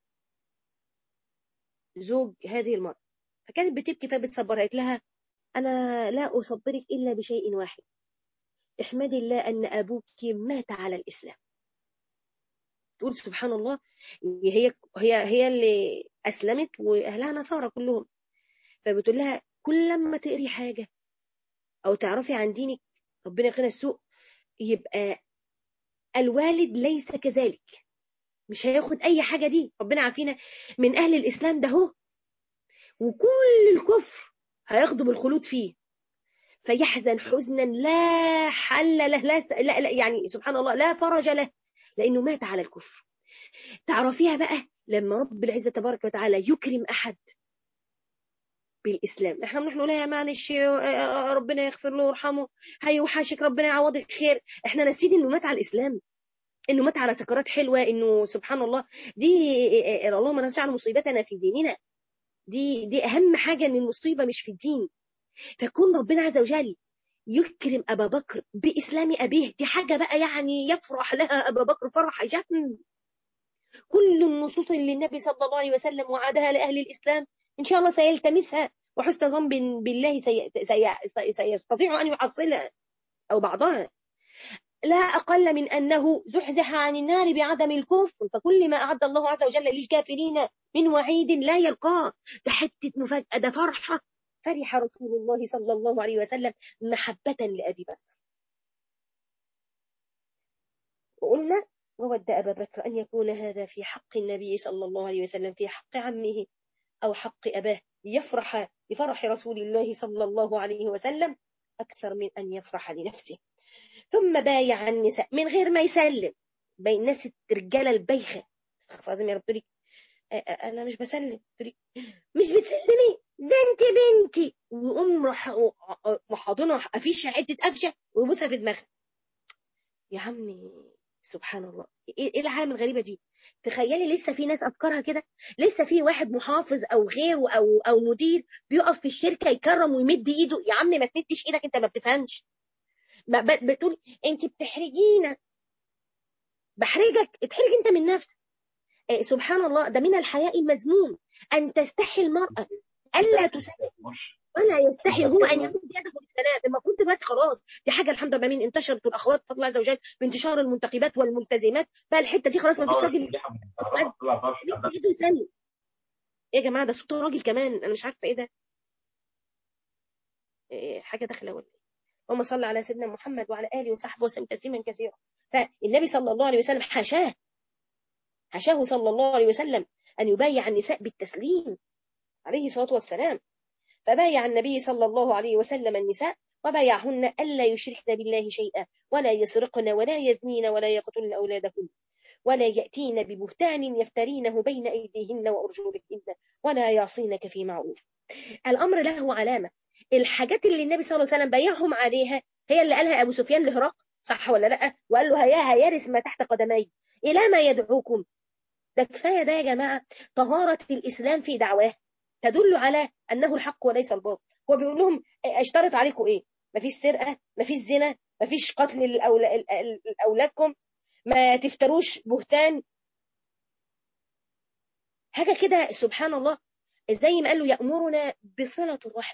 زوج هذه المرأة فكانت بتبكي فبتصبرها قالت لها أنا لا أصبرك إلا بشيء واحد احمدي الله أن أبوك مات على الإسلام تقول سبحان الله هي هي هي اللي أسلمت وأهلها نصارى كلهم فبتقول لها كل لما تقري حاجة أو تعرفي عن دينك ربنا يقينا السوء يبقى الوالد ليس كذلك مش هياخد أي حاجة دي ربنا عافينا من أهل الإسلام ده هو وكل الكفر هياخدوا بالخلود فيه فيحزن حزنا لا حل له لا, لا, لا يعني سبحان الله لا فرج له لأنه مات على الكفر تعرفيها بقى لما رب العزة تبارك وتعالى يكرم أحد بالإسلام احنا بنروح نقول يا معلش ربنا يغفر له ويرحمه هيوحشك ربنا يعوضك خير احنا ناسيين انه مات على الإسلام انه مات على سكرات حلوة انه سبحان الله دي اللهم لا نجعل مصيبتنا في ديننا دي دي اهم حاجة ان المصيبة مش في الدين فكون ربنا عز وجل يكرم أبا بكر بإسلام أبيه دي حاجة بقى يعني يفرح لها أبا بكر فرح جم كل النصوص اللي النبي صلى الله عليه وسلم وعدها لأهل الإسلام إن شاء الله سيلتمسها وحسن ظن بالله سي... سي... سيستطيع أن يحصلها أو بعضها لا أقل من أنه زحزح عن النار بعدم الكفر فكل ما أعد الله عز وجل للكافرين من وعيد لا يلقاه ده حتة مفاجأة ده فرحة فرح رسول الله صلى الله عليه وسلم محبة لأبي بكر وقلنا وود أبا بكر أن يكون هذا في حق النبي صلى الله عليه وسلم في حق عمه أو حق أباه يفرح بفرح رسول الله صلى الله عليه وسلم أكثر من أن يفرح لنفسه ثم بايع النساء من غير ما يسلم بين ناس الرجالة البيخة استغفر الله يا رب أنا مش بسلم مش بتسلمي ده انت بنتي ويقوم محاضنه افيش حته قفشه ويبوسها في دماغها يا عمي سبحان الله ايه العالم الغريبه دي تخيلي لسه في ناس افكارها كده لسه في واحد محافظ او غيره او او مدير بيقف في الشركه يكرم ويمد ايده يا عم ما تمدش ايدك انت ما بتفهمش ما بتقول انت بتحرجينا بحرجك اتحرج انت من نفسك إيه سبحان الله ده من الحياء المذموم ان تستحي المراه الا تسلم ولا يستحي هو ان يمد يده بالسلام المفروض دلوقتي خلاص دي حاجه الحمد لله مين انتشرت الاخوات فضل الله عز وجل بانتشار المنتقبات والملتزمات فالحته دي خلاص ما فيش راجل يده يسلم يا جماعه ده صوت راجل كمان انا مش عارفه ايه ده إيه حاجه داخله ولا اللهم صل على سيدنا محمد وعلى اله وصحبه وسلم تسليما كثيرا فالنبي صلى الله عليه وسلم حاشاه حاشاه صلى الله عليه وسلم ان يبايع النساء بالتسليم عليه الصلاة والسلام فبايع النبي صلى الله عليه وسلم النساء وبايعهن ألا يشركن بالله شيئا ولا يسرقن ولا يزنين ولا يقتلن أولادهن ولا يأتين ببهتان يفترينه بين أيديهن وأرجلهن ولا يعصينك في معروف الأمر له علامة الحاجات اللي النبي صلى الله عليه وسلم بايعهم عليها هي اللي قالها أبو سفيان لهرقل صح ولا لا وقال له هيا هيرث ما تحت قدمي إلى ما يدعوكم ده كفاية ده يا جماعة طهارة الإسلام في دعواه تدل على أنه الحق وليس الباطل هو بيقول لهم اشترط عليكم إيه مفيش سرقة مفيش زنا مفيش قتل أولادكم ما تفتروش بهتان حاجة كده سبحان الله زي ما قال له يأمرنا بصلة الرحم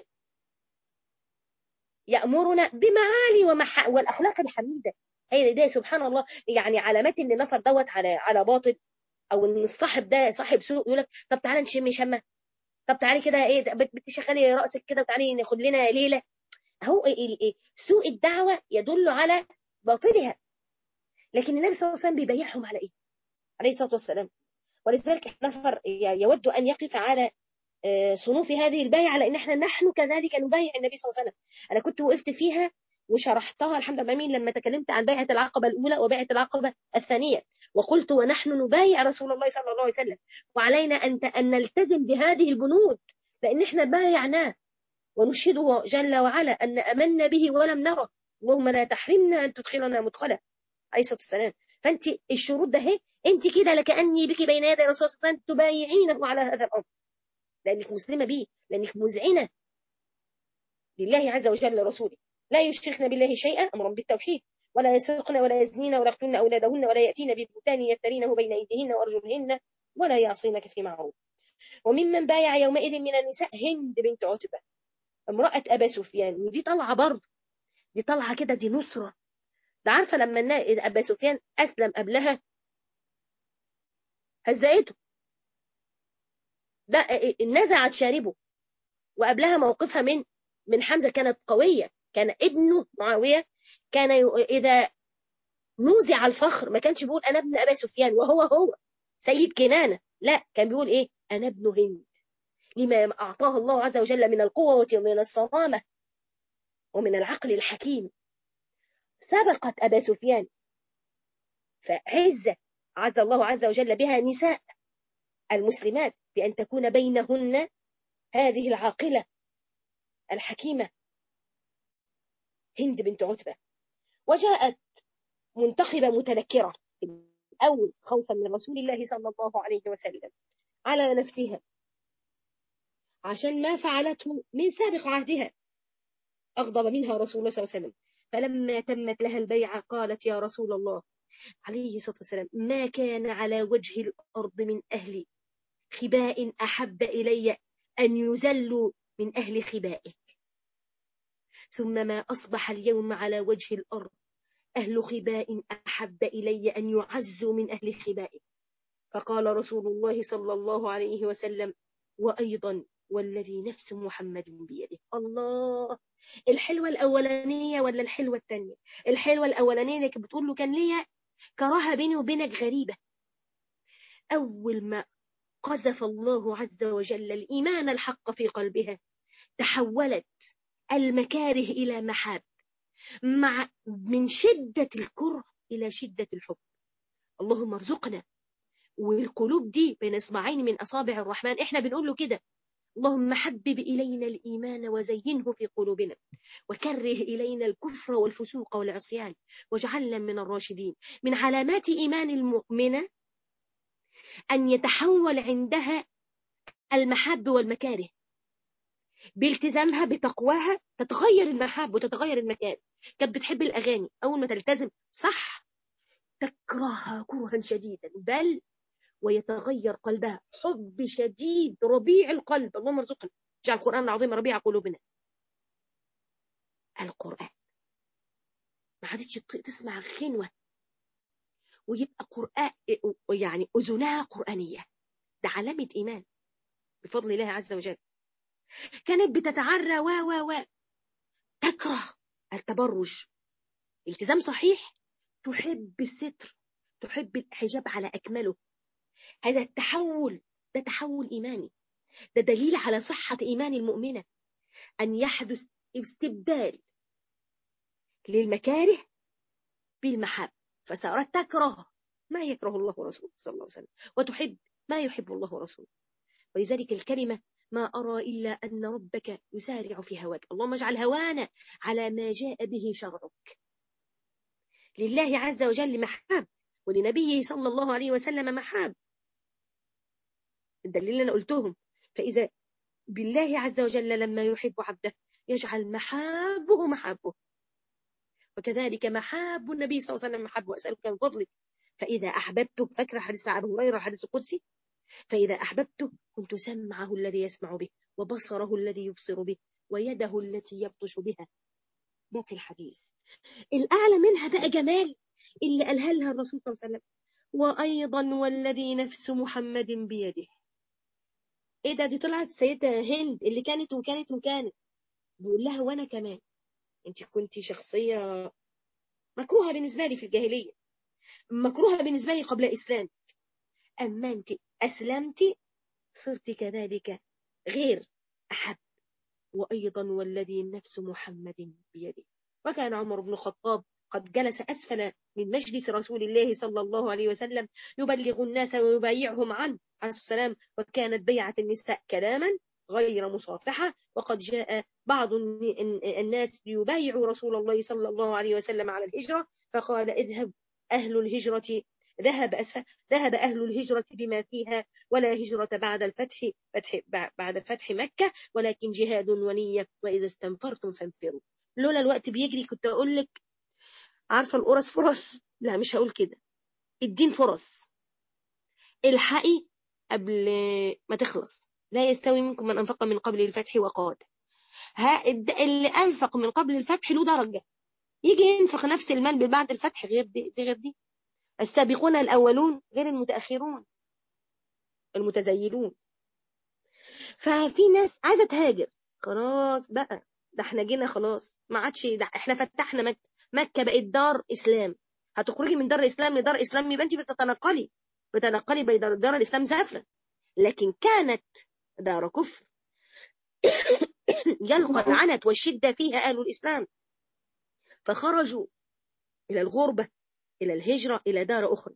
يأمرنا بمعالي ومح... والأخلاق الحميدة هي ده سبحان الله يعني علامات ان النفر دوت على على باطل او ان الصاحب ده صاحب سوء يقول لك طب تعالى نشم شمه طب تعالي كده ايه بتشغلي راسك كده وتعالي ناخد لنا ليله هو إيه إيه سوء الدعوه يدل على باطلها لكن النبي صلى الله عليه وسلم بيبيعهم على ايه عليه الصلاه والسلام ولذلك نفر يود ان يقف على صنوف هذه البيعه لان احنا نحن كذلك نبايع النبي صلى الله عليه وسلم انا كنت وقفت فيها وشرحتها الحمد لله مين لما تكلمت عن بيعة العقبة الأولى وبيعة العقبة الثانية وقلت ونحن نبايع رسول الله صلى الله عليه وسلم وعلينا أن أن نلتزم بهذه البنود لأن احنا بايعناه ونشهده جل وعلا أن أمنا به ولم نره اللهم لا تحرمنا أن تدخلنا مدخلا عليه الصلاة والسلام فأنت الشروط ده هي أنت كده لكأني بك بين يدي الرسول صلى الله عليه وسلم تبايعينه على هذا الأمر لأنك مسلمة به لأنك مذعنة لله عز وجل لرسوله لا يشركن بالله شيئا أمرا بالتوحيد ولا يسرقن ولا يزنين ولا يقتلن أولادهن ولا يأتين ببهتان يفترينه بين أيديهن وأرجلهن ولا يعصينك في معروف وممن بايع يومئذ من النساء هند بنت عتبة امرأة أبا سفيان ودي طالعة برضه دي طالعة كده دي نصرة ده عارفة لما أبا سفيان أسلم قبلها هزقته ده نزعت شاربه وقبلها موقفها من من حمزة كانت قوية كان ابنه معاوية كان إذا نوزع الفخر ما كانش بيقول أنا ابن أبا سفيان وهو هو سيد كنانة لا كان بيقول إيه أنا ابن هند لما أعطاه الله عز وجل من القوة ومن الصرامة ومن العقل الحكيم سبقت أبا سفيان فعز عز الله عز وجل بها نساء المسلمات بأن تكون بينهن هذه العاقلة الحكيمة هند بنت عتبة وجاءت منتخبة متنكرة الأول خوفا من رسول الله صلى الله عليه وسلم على نفسها عشان ما فعلته من سابق عهدها أغضب منها رسول الله صلى الله عليه وسلم فلما تمت لها البيعة قالت يا رسول الله عليه الصلاة والسلام ما كان على وجه الأرض من أهل خباء أحب إلي أن يزلوا من أهل خبائك ثم ما أصبح اليوم على وجه الأرض أهل خباء أحب إلي أن يعزوا من أهل خبائك فقال رسول الله صلى الله عليه وسلم وأيضا والذي نفس محمد بيده الله الحلوة الأولانية ولا الحلوة الثانية الحلوة الأولانية اللي بتقول له كان ليا كراهة بيني وبينك غريبة أول ما قذف الله عز وجل الإيمان الحق في قلبها تحولت المكاره إلى محاب مع من شدة الكره إلى شدة الحب اللهم ارزقنا والقلوب دي بين اصبعين من أصابع الرحمن احنا بنقول له كده اللهم حبب إلينا الإيمان وزينه في قلوبنا وكره إلينا الكفر والفسوق والعصيان واجعلنا من الراشدين من علامات إيمان المؤمنة أن يتحول عندها المحب والمكاره بالتزامها بتقواها تتغير المحاب وتتغير المكان كانت بتحب الأغاني أول ما تلتزم صح تكرهها كرها شديدا بل ويتغير قلبها حب شديد ربيع القلب اللهم ارزقنا اجعل القرآن العظيم ربيع قلوبنا القرآن ما عادتش تسمع غنوة ويبقى قرآن يعني أذنها قرآنية ده علامة إيمان بفضل الله عز وجل كانت بتتعرى و و و تكره التبرج التزام صحيح تحب الستر تحب الحجاب على أكمله هذا التحول ده تحول إيماني ده دليل على صحة إيمان المؤمنة أن يحدث استبدال للمكاره بالمحب فصارت تكره ما يكره الله ورسوله صلى الله عليه وسلم وتحب ما يحب الله ورسوله ولذلك الكلمة ما أرى إلا أن ربك يسارع في هواك اللهم اجعل هوانا على ما جاء به شرعك لله عز وجل محاب ولنبيه صلى الله عليه وسلم محاب الدليل اللي أنا قلتهم فإذا بالله عز وجل لما يحب عبده يجعل محابه محابه وكذلك محاب النبي صلى الله عليه وسلم محب وأسألك من فضلك فإذا أحببته فاكر حديث أبو هريرة حديث القدسي فإذا أحببته كنت سمعه الذي يسمع به وبصره الذي يبصر به ويده التي يبطش بها ده في الحديث الأعلى منها بقى جمال اللي قالها لها الرسول صلى الله عليه وسلم وأيضا والذي نفس محمد بيده ايه ده دي طلعت سيدة هند اللي كانت وكانت وكانت بيقول لها وانا كمان انت كنت شخصية مكروهة بالنسبة لي في الجاهلية مكروهة بالنسبة لي قبل إسلام أما أنت أسلمت صرت كذلك غير أحب وأيضا والذي نفس محمد بيده وكان عمر بن الخطاب قد جلس أسفل من مجلس رسول الله صلى الله عليه وسلم يبلغ الناس ويبايعهم عنه عليه السلام وكانت بيعة النساء كلاما غير مصافحة وقد جاء بعض الناس ليبايعوا رسول الله صلى الله عليه وسلم على الهجرة فقال اذهب أهل الهجرة ذهب أسفل ذهب أهل الهجرة بما فيها ولا هجرة بعد الفتح فتح بعد فتح مكة ولكن جهاد ونية وإذا استنفرتم فانفروا لولا الوقت بيجري كنت أقول لك عارفة القرص فرص لا مش هقول كده الدين فرص الحقي قبل ما تخلص لا يستوي منكم من أنفق من قبل الفتح وقاد ها اللي أنفق من قبل الفتح له درجة يجي ينفق نفس المال بعد الفتح غير دي, دي غير دي السابقون الأولون غير المتأخرون المتزيلون ففي ناس عايزة تهاجر خلاص بقى ده احنا جينا خلاص ما عادش ده احنا فتحنا مكة مكة بقت دار إسلام هتخرجي من دار إسلام لدار إسلام يبقى انت بتتنقلي بتنقلي بين دار, دار الإسلام سافرة لكن كانت دار كفر يلقى العنت والشدة فيها أهل الإسلام فخرجوا إلى الغربة إلى الهجرة إلى دار أخرى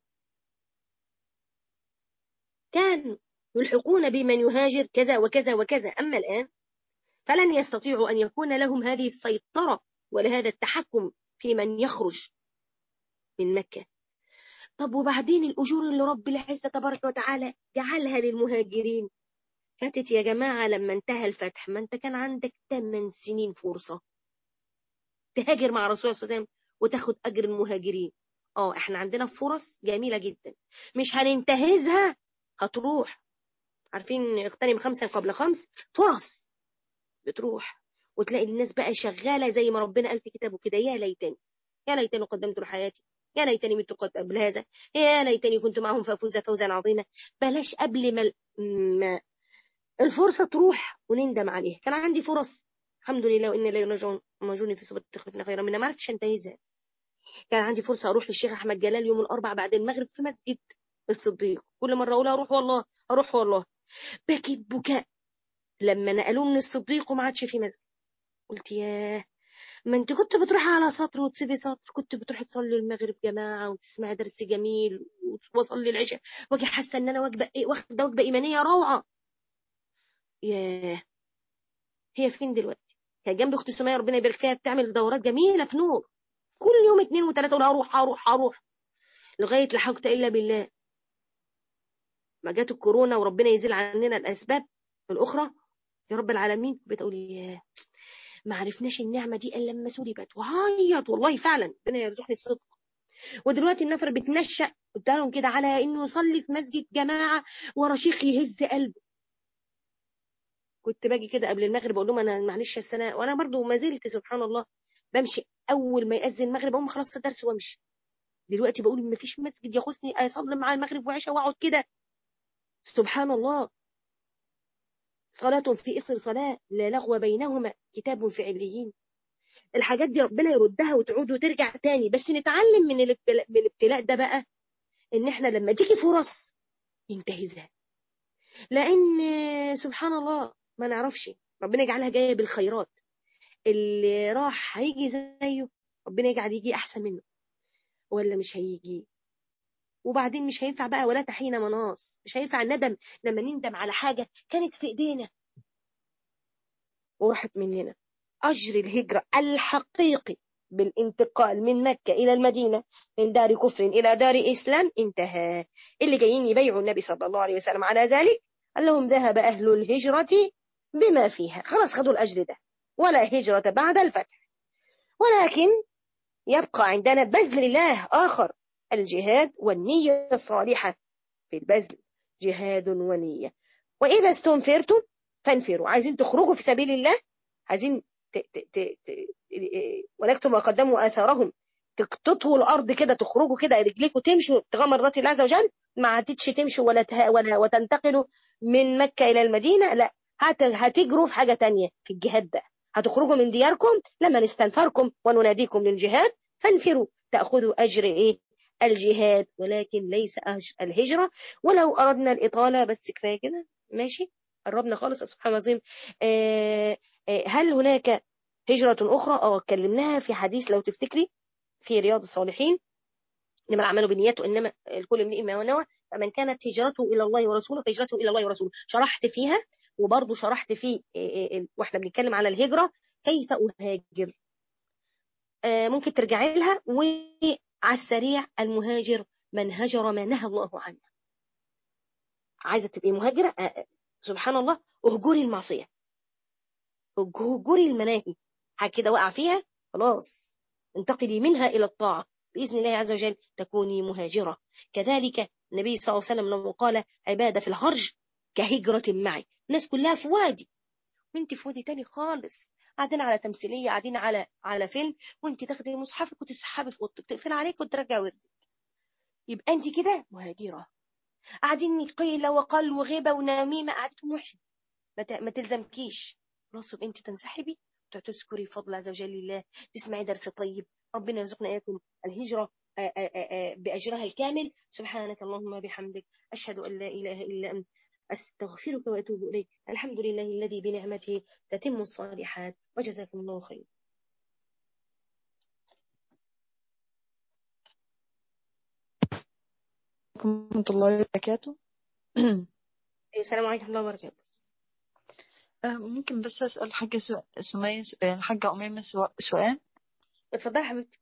كانوا يلحقون بمن يهاجر كذا وكذا وكذا أما الآن فلن يستطيعوا أن يكون لهم هذه السيطرة ولهذا التحكم في من يخرج من مكة طب وبعدين الأجور اللي رب العزة تبارك وتعالى جعلها للمهاجرين فاتت يا جماعة لما انتهى الفتح ما انت كان عندك 8 سنين فرصة تهاجر مع رسول الله صلى الله عليه وسلم وتاخد أجر المهاجرين اه احنا عندنا فرص جميلة جدا مش هننتهزها هتروح عارفين اغتنم خمسا قبل خمس فرص بتروح وتلاقي الناس بقى شغالة زي ما ربنا قال في كتابه كده يا ليتني يا ليتني قدمت لحياتي يا ليتني مت قبل هذا يا ليتني كنت معهم فافوز فوزا عظيما بلاش قبل ما, ما الفرصة تروح ونندم عليها كان عندي فرص الحمد لله وإن لا يرجعون مجوني في سبب تخلفنا خيرا منها ما عرفتش انتهزها كان عندي فرصة أروح للشيخ أحمد جلال يوم الأربع بعد المغرب في مسجد الصديق كل مرة أقول أروح والله أروح والله بكيت بكاء لما نقلوه من الصديق وما عادش في مسجد قلت ياه ما انت كنت بتروحي على سطر وتسيبي سطر كنت بتروحي تصلي المغرب جماعة وتسمعي درس جميل وصلي العشاء واجي حاسة ان انا وجبة ايه واخدة وجبة ايمانية روعة ياه هي فين دلوقتي كان جنب اختي سمية ربنا يبارك فيها بتعمل دورات جميلة في نور كل يوم اتنين وتلاتة اقول هروح هروح هروح لغاية لا حول الا بالله ما جت الكورونا وربنا يزيل عننا الاسباب الاخرى يا رب العالمين بتقول ياه ما عرفناش النعمة دي إلا لما سلبت وهيط والله فعلا ربنا يرزقني الصدق ودلوقتي النفر بتنشأ قدامهم كده على إنه يصلي في مسجد جماعة ورا شيخ يهز قلبه كنت باجي كده قبل المغرب أقول لهم أنا معلش السنة وأنا برضو ما زلت سبحان الله بمشي أول ما يأذن المغرب أقوم خلاص الدرس وأمشي دلوقتي بقول ما فيش مسجد يخصني أصلي مع المغرب وعشاء وأقعد كده سبحان الله صلاة في إثر صلاة لا لغو بينهما كتاب في عليين الحاجات دي ربنا يردها وتعود وترجع تاني بس نتعلم من الابتلاء, من الابتلاء ده بقى ان احنا لما تيجي فرص ننتهزها لان سبحان الله ما نعرفش ربنا يجعلها جايه بالخيرات اللي راح هيجي زيه ربنا يجعل يجي احسن منه ولا مش هيجي وبعدين مش هينفع بقى ولا تحين مناص مش هينفع الندم لما نندم على حاجة كانت في ايدينا وراحت مننا أجر الهجرة الحقيقي بالانتقال من مكة إلى المدينة من دار كفر إلى دار إسلام انتهى اللي جايين يبيعوا النبي صلى الله عليه وسلم على ذلك قال لهم ذهب أهل الهجرة بما فيها خلاص خدوا الأجر ده ولا هجرة بعد الفتح ولكن يبقى عندنا بذل الله آخر الجهاد والنية الصالحة في البذل جهاد ونية وإذا استنفرتم فانفروا عايزين تخرجوا في سبيل الله عايزين ت... ت... ت... ت... ولكتم وقدموا آثارهم تقططوا الأرض كده تخرجوا كده رجليكم تمشوا تغمر ذات الله عز وجل ما عادتش تمشوا ولا, ته... ولا وتنتقلوا من مكة إلى المدينة لا هت... هتجروا في حاجة تانية في الجهاد ده هتخرجوا من دياركم لما نستنفركم ونناديكم للجهاد فانفروا تأخذوا أجر إيه الجهاد ولكن ليس الهجرة ولو أردنا الإطالة بس كفاية كده ماشي قربنا خالص سبحان الله العظيم آه آه هل هناك هجرة أخرى أو اتكلمناها في حديث لو تفتكري في رياض الصالحين إنما الأعمال بنيته إنما الكل امرئ ما نوى فمن كانت هجرته إلى الله ورسوله فهجرته إلى الله ورسوله شرحت فيها وبرضه شرحت في واحنا بنتكلم على الهجرة كيف أهاجر آه ممكن ترجعي لها على السريع المهاجر من هجر ما نهى الله عنه عايزة تبقي مهاجرة آه سبحان الله اهجري المعصية اهجري المناهي حاجة كده وقع فيها خلاص انتقلي منها إلى الطاعة بإذن الله عز وجل تكوني مهاجرة كذلك النبي صلى الله عليه وسلم لما قال عبادة في الهرج كهجرة معي الناس كلها في وادي وانت في وادي تاني خالص قاعدين على تمثيلية قاعدين على على فيلم وانت تاخدي مصحفك وتسحبي في اوضتك تقفل عليك وترجع وردك يبقى انت كده مهاجرة قاعدين قيلة وقل وغيبة ونميمة قعدتم وحشة ما تلزمكيش خلاص انت تنسحبي تذكري فضل عز وجل الله تسمعي درس طيب ربنا يرزقنا اياكم الهجرة بأجرها الكامل سبحانك اللهم بحمدك أشهد أن لا إله إلا أنت أستغفرك وأتوب إليك الحمد لله الذي بنعمته تتم الصالحات وجزاكم الله خير ورحمة الله وبركاته السلام عليكم ورحمة الله وبركاته آه، ممكن بس أسأل حاجة سو- سمية آه، الحاجة أميمة سو- سؤال اتفضلي يا حبيبتي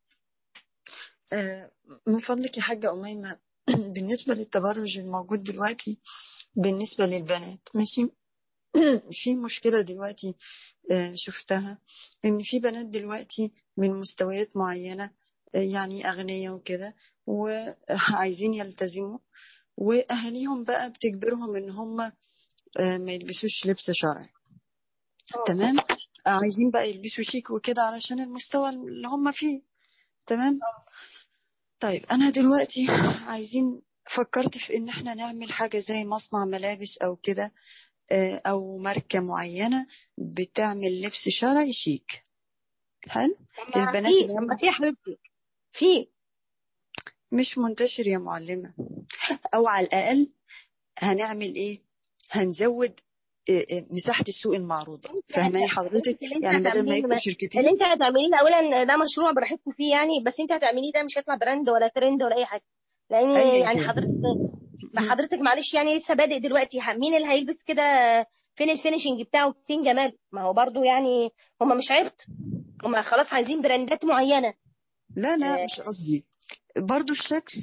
آه، من فضلك يا حاجة أميمة بالنسبة للتبرج الموجود دلوقتي بالنسبة للبنات ماشي في مشكلة دلوقتي آه، شفتها إن في بنات دلوقتي من مستويات معينة آه، يعني أغنياء وكده وعايزين يلتزموا وأهاليهم بقى بتجبرهم إن هم آه، ما يلبسوش لبس شرعي اه تمام عايزين بقى يلبسوا شيك وكده علشان المستوى اللي هم فيه تمام طيب انا دلوقتي عايزين فكرت في ان احنا نعمل حاجة زي مصنع ملابس او كده آه، او ماركة معينة بتعمل لبس شرعي شيك حلو طب ما البنات في اللي طب ما هم في يا حبيبتي في مش منتشر يا معلمة او على الاقل هنعمل ايه هنزود آه، آه، مساحة السوق المعروضة انت فاهماني هت- حضرتك انت اللي انت يعني بدل ما هتعمليه يبقوا اللي شركتين انت هتعمليه ده اولا ده مشروع براحتكم فيه يعني بس انت هتعمليه ده مش هيطلع براند ولا ترند ولا اي حاجه لان ايا يعني كان حضرتك ما حضرتك معلش يعني لسه بادئ دلوقتي ه- مين اللي هيلبس كده فين الفينشنج بتاعه فين جمال ما هو برضو يعني هم مش عبط هم خلاص عايزين براندات معينه لا لا آه، مش قصدي برضو الشكل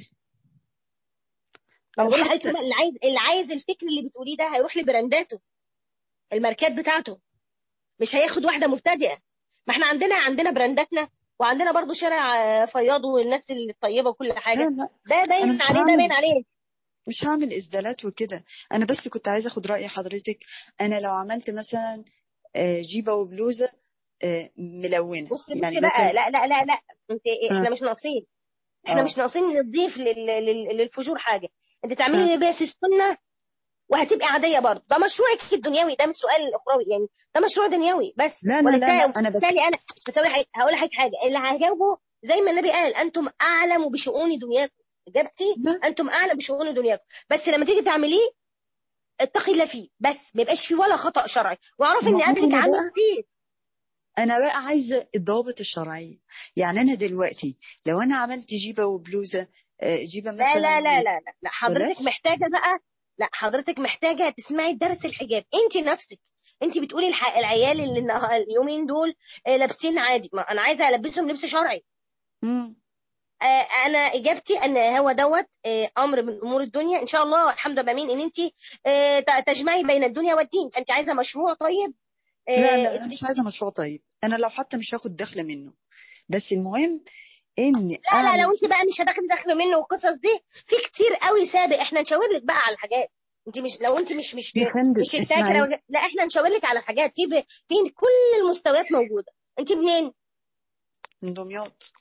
ما او بقول لحضرتك حتى اللي عايز اللي عايز الفكر اللي بتقوليه ده هيروح لبرانداته الماركات بتاعته مش هياخد واحده مبتدئه ما احنا عندنا عندنا برانداتنا وعندنا برضو شارع آه، فياض والناس الطيبه وكل لا حاجه لا ده انا باين مش عليه ده باين هعمل عليه مش هعمل اسدالات وكده انا بس كنت عايزه اخد راي حضرتك انا لو عملت مثلا آه، جيبه وبلوزه آه، ملونه بص يعني بص بقى مثلا لا لا لا لا انت احنا اه مش ناقصين احنا اه مش ناقصين نضيف لل- لل- للفجور حاجه انت اه تعملي لباس السنه وهتبقى عاديه برضه ده مشروعك الدنيوي ده مش سؤال اخروي يعني ده مشروع دنيوي بس لا لا لا لا ولسا انا بس بالتالي انا بس هقول لك هقول لك حاجه اللي هجاوبه زي ما النبي قال انتم اعلم بشؤون دنياكم اجابتي لا انتم اعلم بشؤون دنياكم بس لما تيجي تعمليه اتقي الله فيه بس ما يبقاش فيه ولا خطأ شرعي واعرف ما ان هو قبلك انا عامل بقى كتير انا بقى عايزه الضوابط الشرعيه يعني انا دلوقتي لو انا عملت جيبه وبلوزه آه، جيبه لا لا مثلا لا لا لا لا حضرتك بلاش محتاجه بقى لا حضرتك محتاجه تسمعي درس الحجاب انت نفسك انت بتقولي الح... العيال اللي النها- اليومين دول آه، لابسين عادي ما انا عايزه البسهم لبس شرعي مم. آه، انا اجابتي ان هو دوت آه، امر من امور الدنيا ان شاء الله الحمد لله امين ان انت آه، ت- تجمعي بين الدنيا والدين فانت عايزه مشروع طيب لا آه، لا انا مش عايزه مشروع طيب انا لو حتى مش هاخد دخله منه بس المهم اني لا لا اعمل لو انت بقى مش هتاخدي دخل منه والقصص دي في كتير قوي سابق احنا نشاور لك بقى على الحاجات انت مش لو انت مش مش يا فندم مش التاجره اسمعي ولا- لا احنا نشاور لك على الحاجات في ب- في كل المستويات موجوده انت منين من دمياط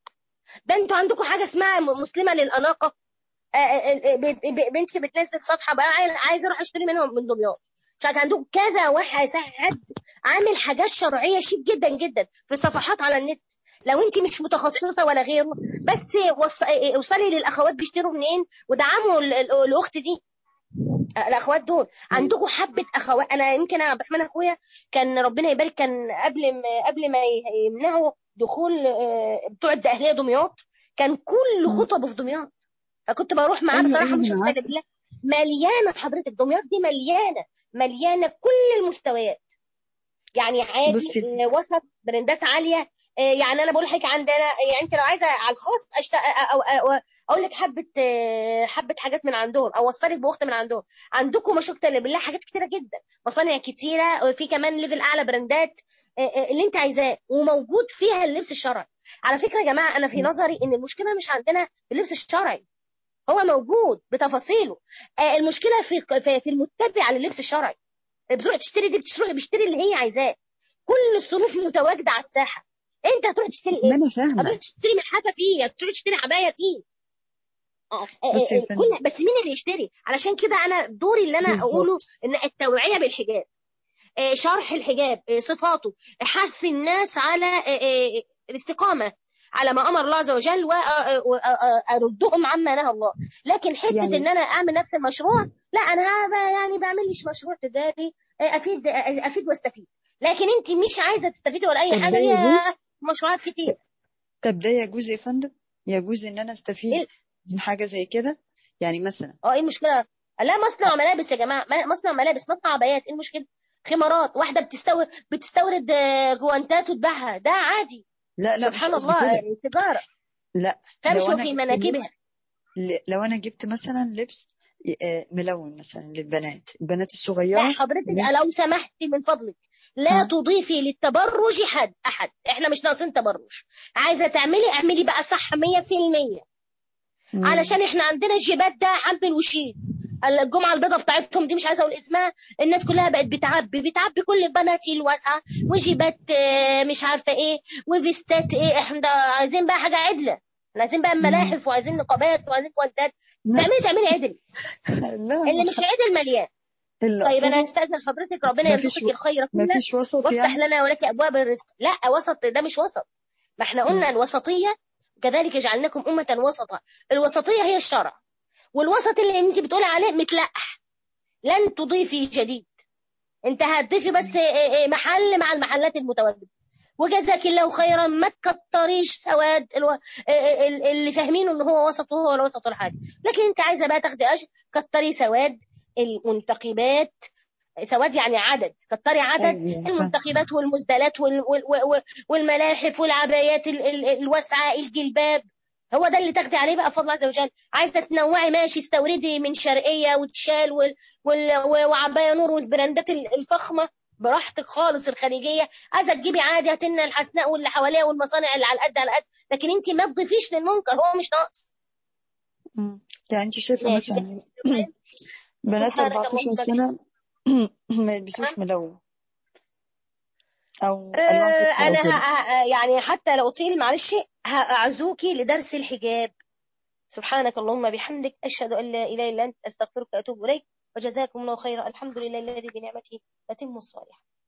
ده انتوا عندكم حاجه اسمها م- مسلمه للاناقه آه، آه، آه، ب- ب- بنت بتنزل صفحه بقى عايز عايزه اروح اشتري منهم من دمياط عشان عندكم كذا واحد حد عامل حاجات شرعيه شيك جدا جدا في صفحات على النت لو انت مش متخصصه ولا غيره بس وص- آه، اوصلي للاخوات بيشتروا منين ودعموا ال- ال- الاخت دي آه، الاخوات دول مم. عندكم حبه اخوات انا يمكن عبد الرحمن اخويا كان ربنا يبارك كان قبل ما قبل ما ي- يمنعوا دخول آه، بتوع الدقهليه دمياط كان كل مم. خطبه في دمياط فكنت بروح معاه ايوه بصراحه ايوه مش انا مستنيه عارفه بالله مليانه حضرتك دمياط دي مليانه مليانه كل المستويات يعني عادي بصي آه، وسط براندات عاليه آه، يعني انا بقول لحضرتك عندنا يعني انت لو عايزه على الخاص أشت... أو... أو... أو... اقول لك حبه آه، حبه حاجات من عندهم او اوصلك بوقت من عندهم عندكم ما شاء الله بالله حاجات كتيره جدا مصانع كتيره وفي كمان ليفل اعلى براندات آه، آه، اللي انت عايزاه وموجود فيها اللبس الشرعي على فكره يا جماعه انا في مم. نظري ان المشكله مش عندنا في اللبس الشرعي هو موجود بتفاصيله آه، المشكله في في في المتبع للبس الشرعي بتروح تشتري دي بتروح بيشتري اللي هي عايزاه كل الصنوف متواجده على الساحه انت هتروح تشتري ما ايه انا هتروح فاهمه تشتري ملحفه فيه هتروح تشتري عبايه فيه آه، آه، بصي يا آه، فندم كل بس مين اللي يشتري علشان كده انا دوري اللي انا اقوله بالظبط ان التوعيه بالحجاب آه، شرح الحجاب آه، صفاته حث الناس على آه، آه، الاستقامه على ما امر الله عز وجل واردهم عما نهى الله لكن حته يعني- ان انا اعمل نفس المشروع لا انا ب- يعني بعمل ليش مشروع تجاري افيد افيد واستفيد لكن انت مش عايزه تستفيدي ولا اي طب حاجه ده هي يجوز؟ مشروعات كتير طب ده يجوز يا فندم يجوز ان انا استفيد إيه؟ من حاجه زي كده يعني مثلا اه ايه المشكله لا مصنع ملابس يا جماعه ما- مصنع ملابس مصنع عبايات ايه المشكله خمارات واحده بتستورد بتستورد آه، جوانتات وتبيعها ده عادي لا لا مش سبحان قصدي الله كده. آه، تجاره لا لو تمشوا انا في جبت مناكبها ل- لو انا جبت مثلا لبس آه، ملون مثلا للبنات البنات لا الصغيره حضرتك مم. لو سمحتي من فضلك لا ها. تضيفي للتبرج حد احد احنا مش ناقصين تبرج عايزه تعملي اعملي بقى صح 100% مم. علشان احنا عندنا الجيبات ده عم الوشيد الجمعه البيضاء بتاعتهم دي مش عايزه اقول اسمها الناس كلها بقت بتعبي بتعبي كل البنات الواسعه وجيبات آه، مش عارفه ايه وفيستات ايه احنا عايزين بقى حاجه عدله احنا عايزين بقى ملاحف وعايزين نقابات وعايزين كوانتات تعملي تعملي عدل لا اللي مش عدل مليان اللي طيب انا أقصده هستاذن حضرتك ربنا مفيش يرزقك و- الخير كله مفيش وسط وافتح يعني لنا ولك ابواب الرزق لا وسط ده مش وسط ما احنا قلنا الوسطيه كذلك جعلناكم امه وسطا الوسطيه هي الشرع والوسط اللي انت بتقولي عليه متلقح لن تضيفي جديد انت هتضيفي بس إيه إيه محل مع المحلات المتواجده وجزاك الله خيرا ما تكتريش سواد الو... إيه إيه اللي فاهمينه ان هو وسط وهو ولا وسط ولا حاجه لكن انت عايزه بقى تاخدي اجر كتري سواد المنتقبات سواد يعني عدد كتري عدد أيوة، فاهمة. المنتخبات والمزدلات وال- وال- وال- والملاحف والعبايات ال- ال- الواسعه الجلباب هو ده اللي تاخدي عليه بقى بفضل الله عز وجل عايزه تنوعي ماشي استوردي من شرقيه وتشال وال- وال- وعبايه نور والبراندات ال- الفخمه براحتك خالص الخليجيه عايزه تجيبي عادي هاتلنا الحسناء واللي حواليها والمصانع اللي على قد على قد لكن انت ما تضيفيش للمنكر هو مش ناقص مم. يعني انت شايفه ماشي. مثلا بنات سبحانك 14 اللهم سنه ما يلبسوش نعم. ملون او آه، الوان فاتحه او انا كده ه- ه- يعني حتى لو طيل معلش هأعزوكي لدرس الحجاب سبحانك اللهم بحمدك أشهد أن لا إله إلا أنت أستغفرك وأتوب إليك وجزاكم الله خيرا الحمد لله الذي بنعمته تتم الصالحات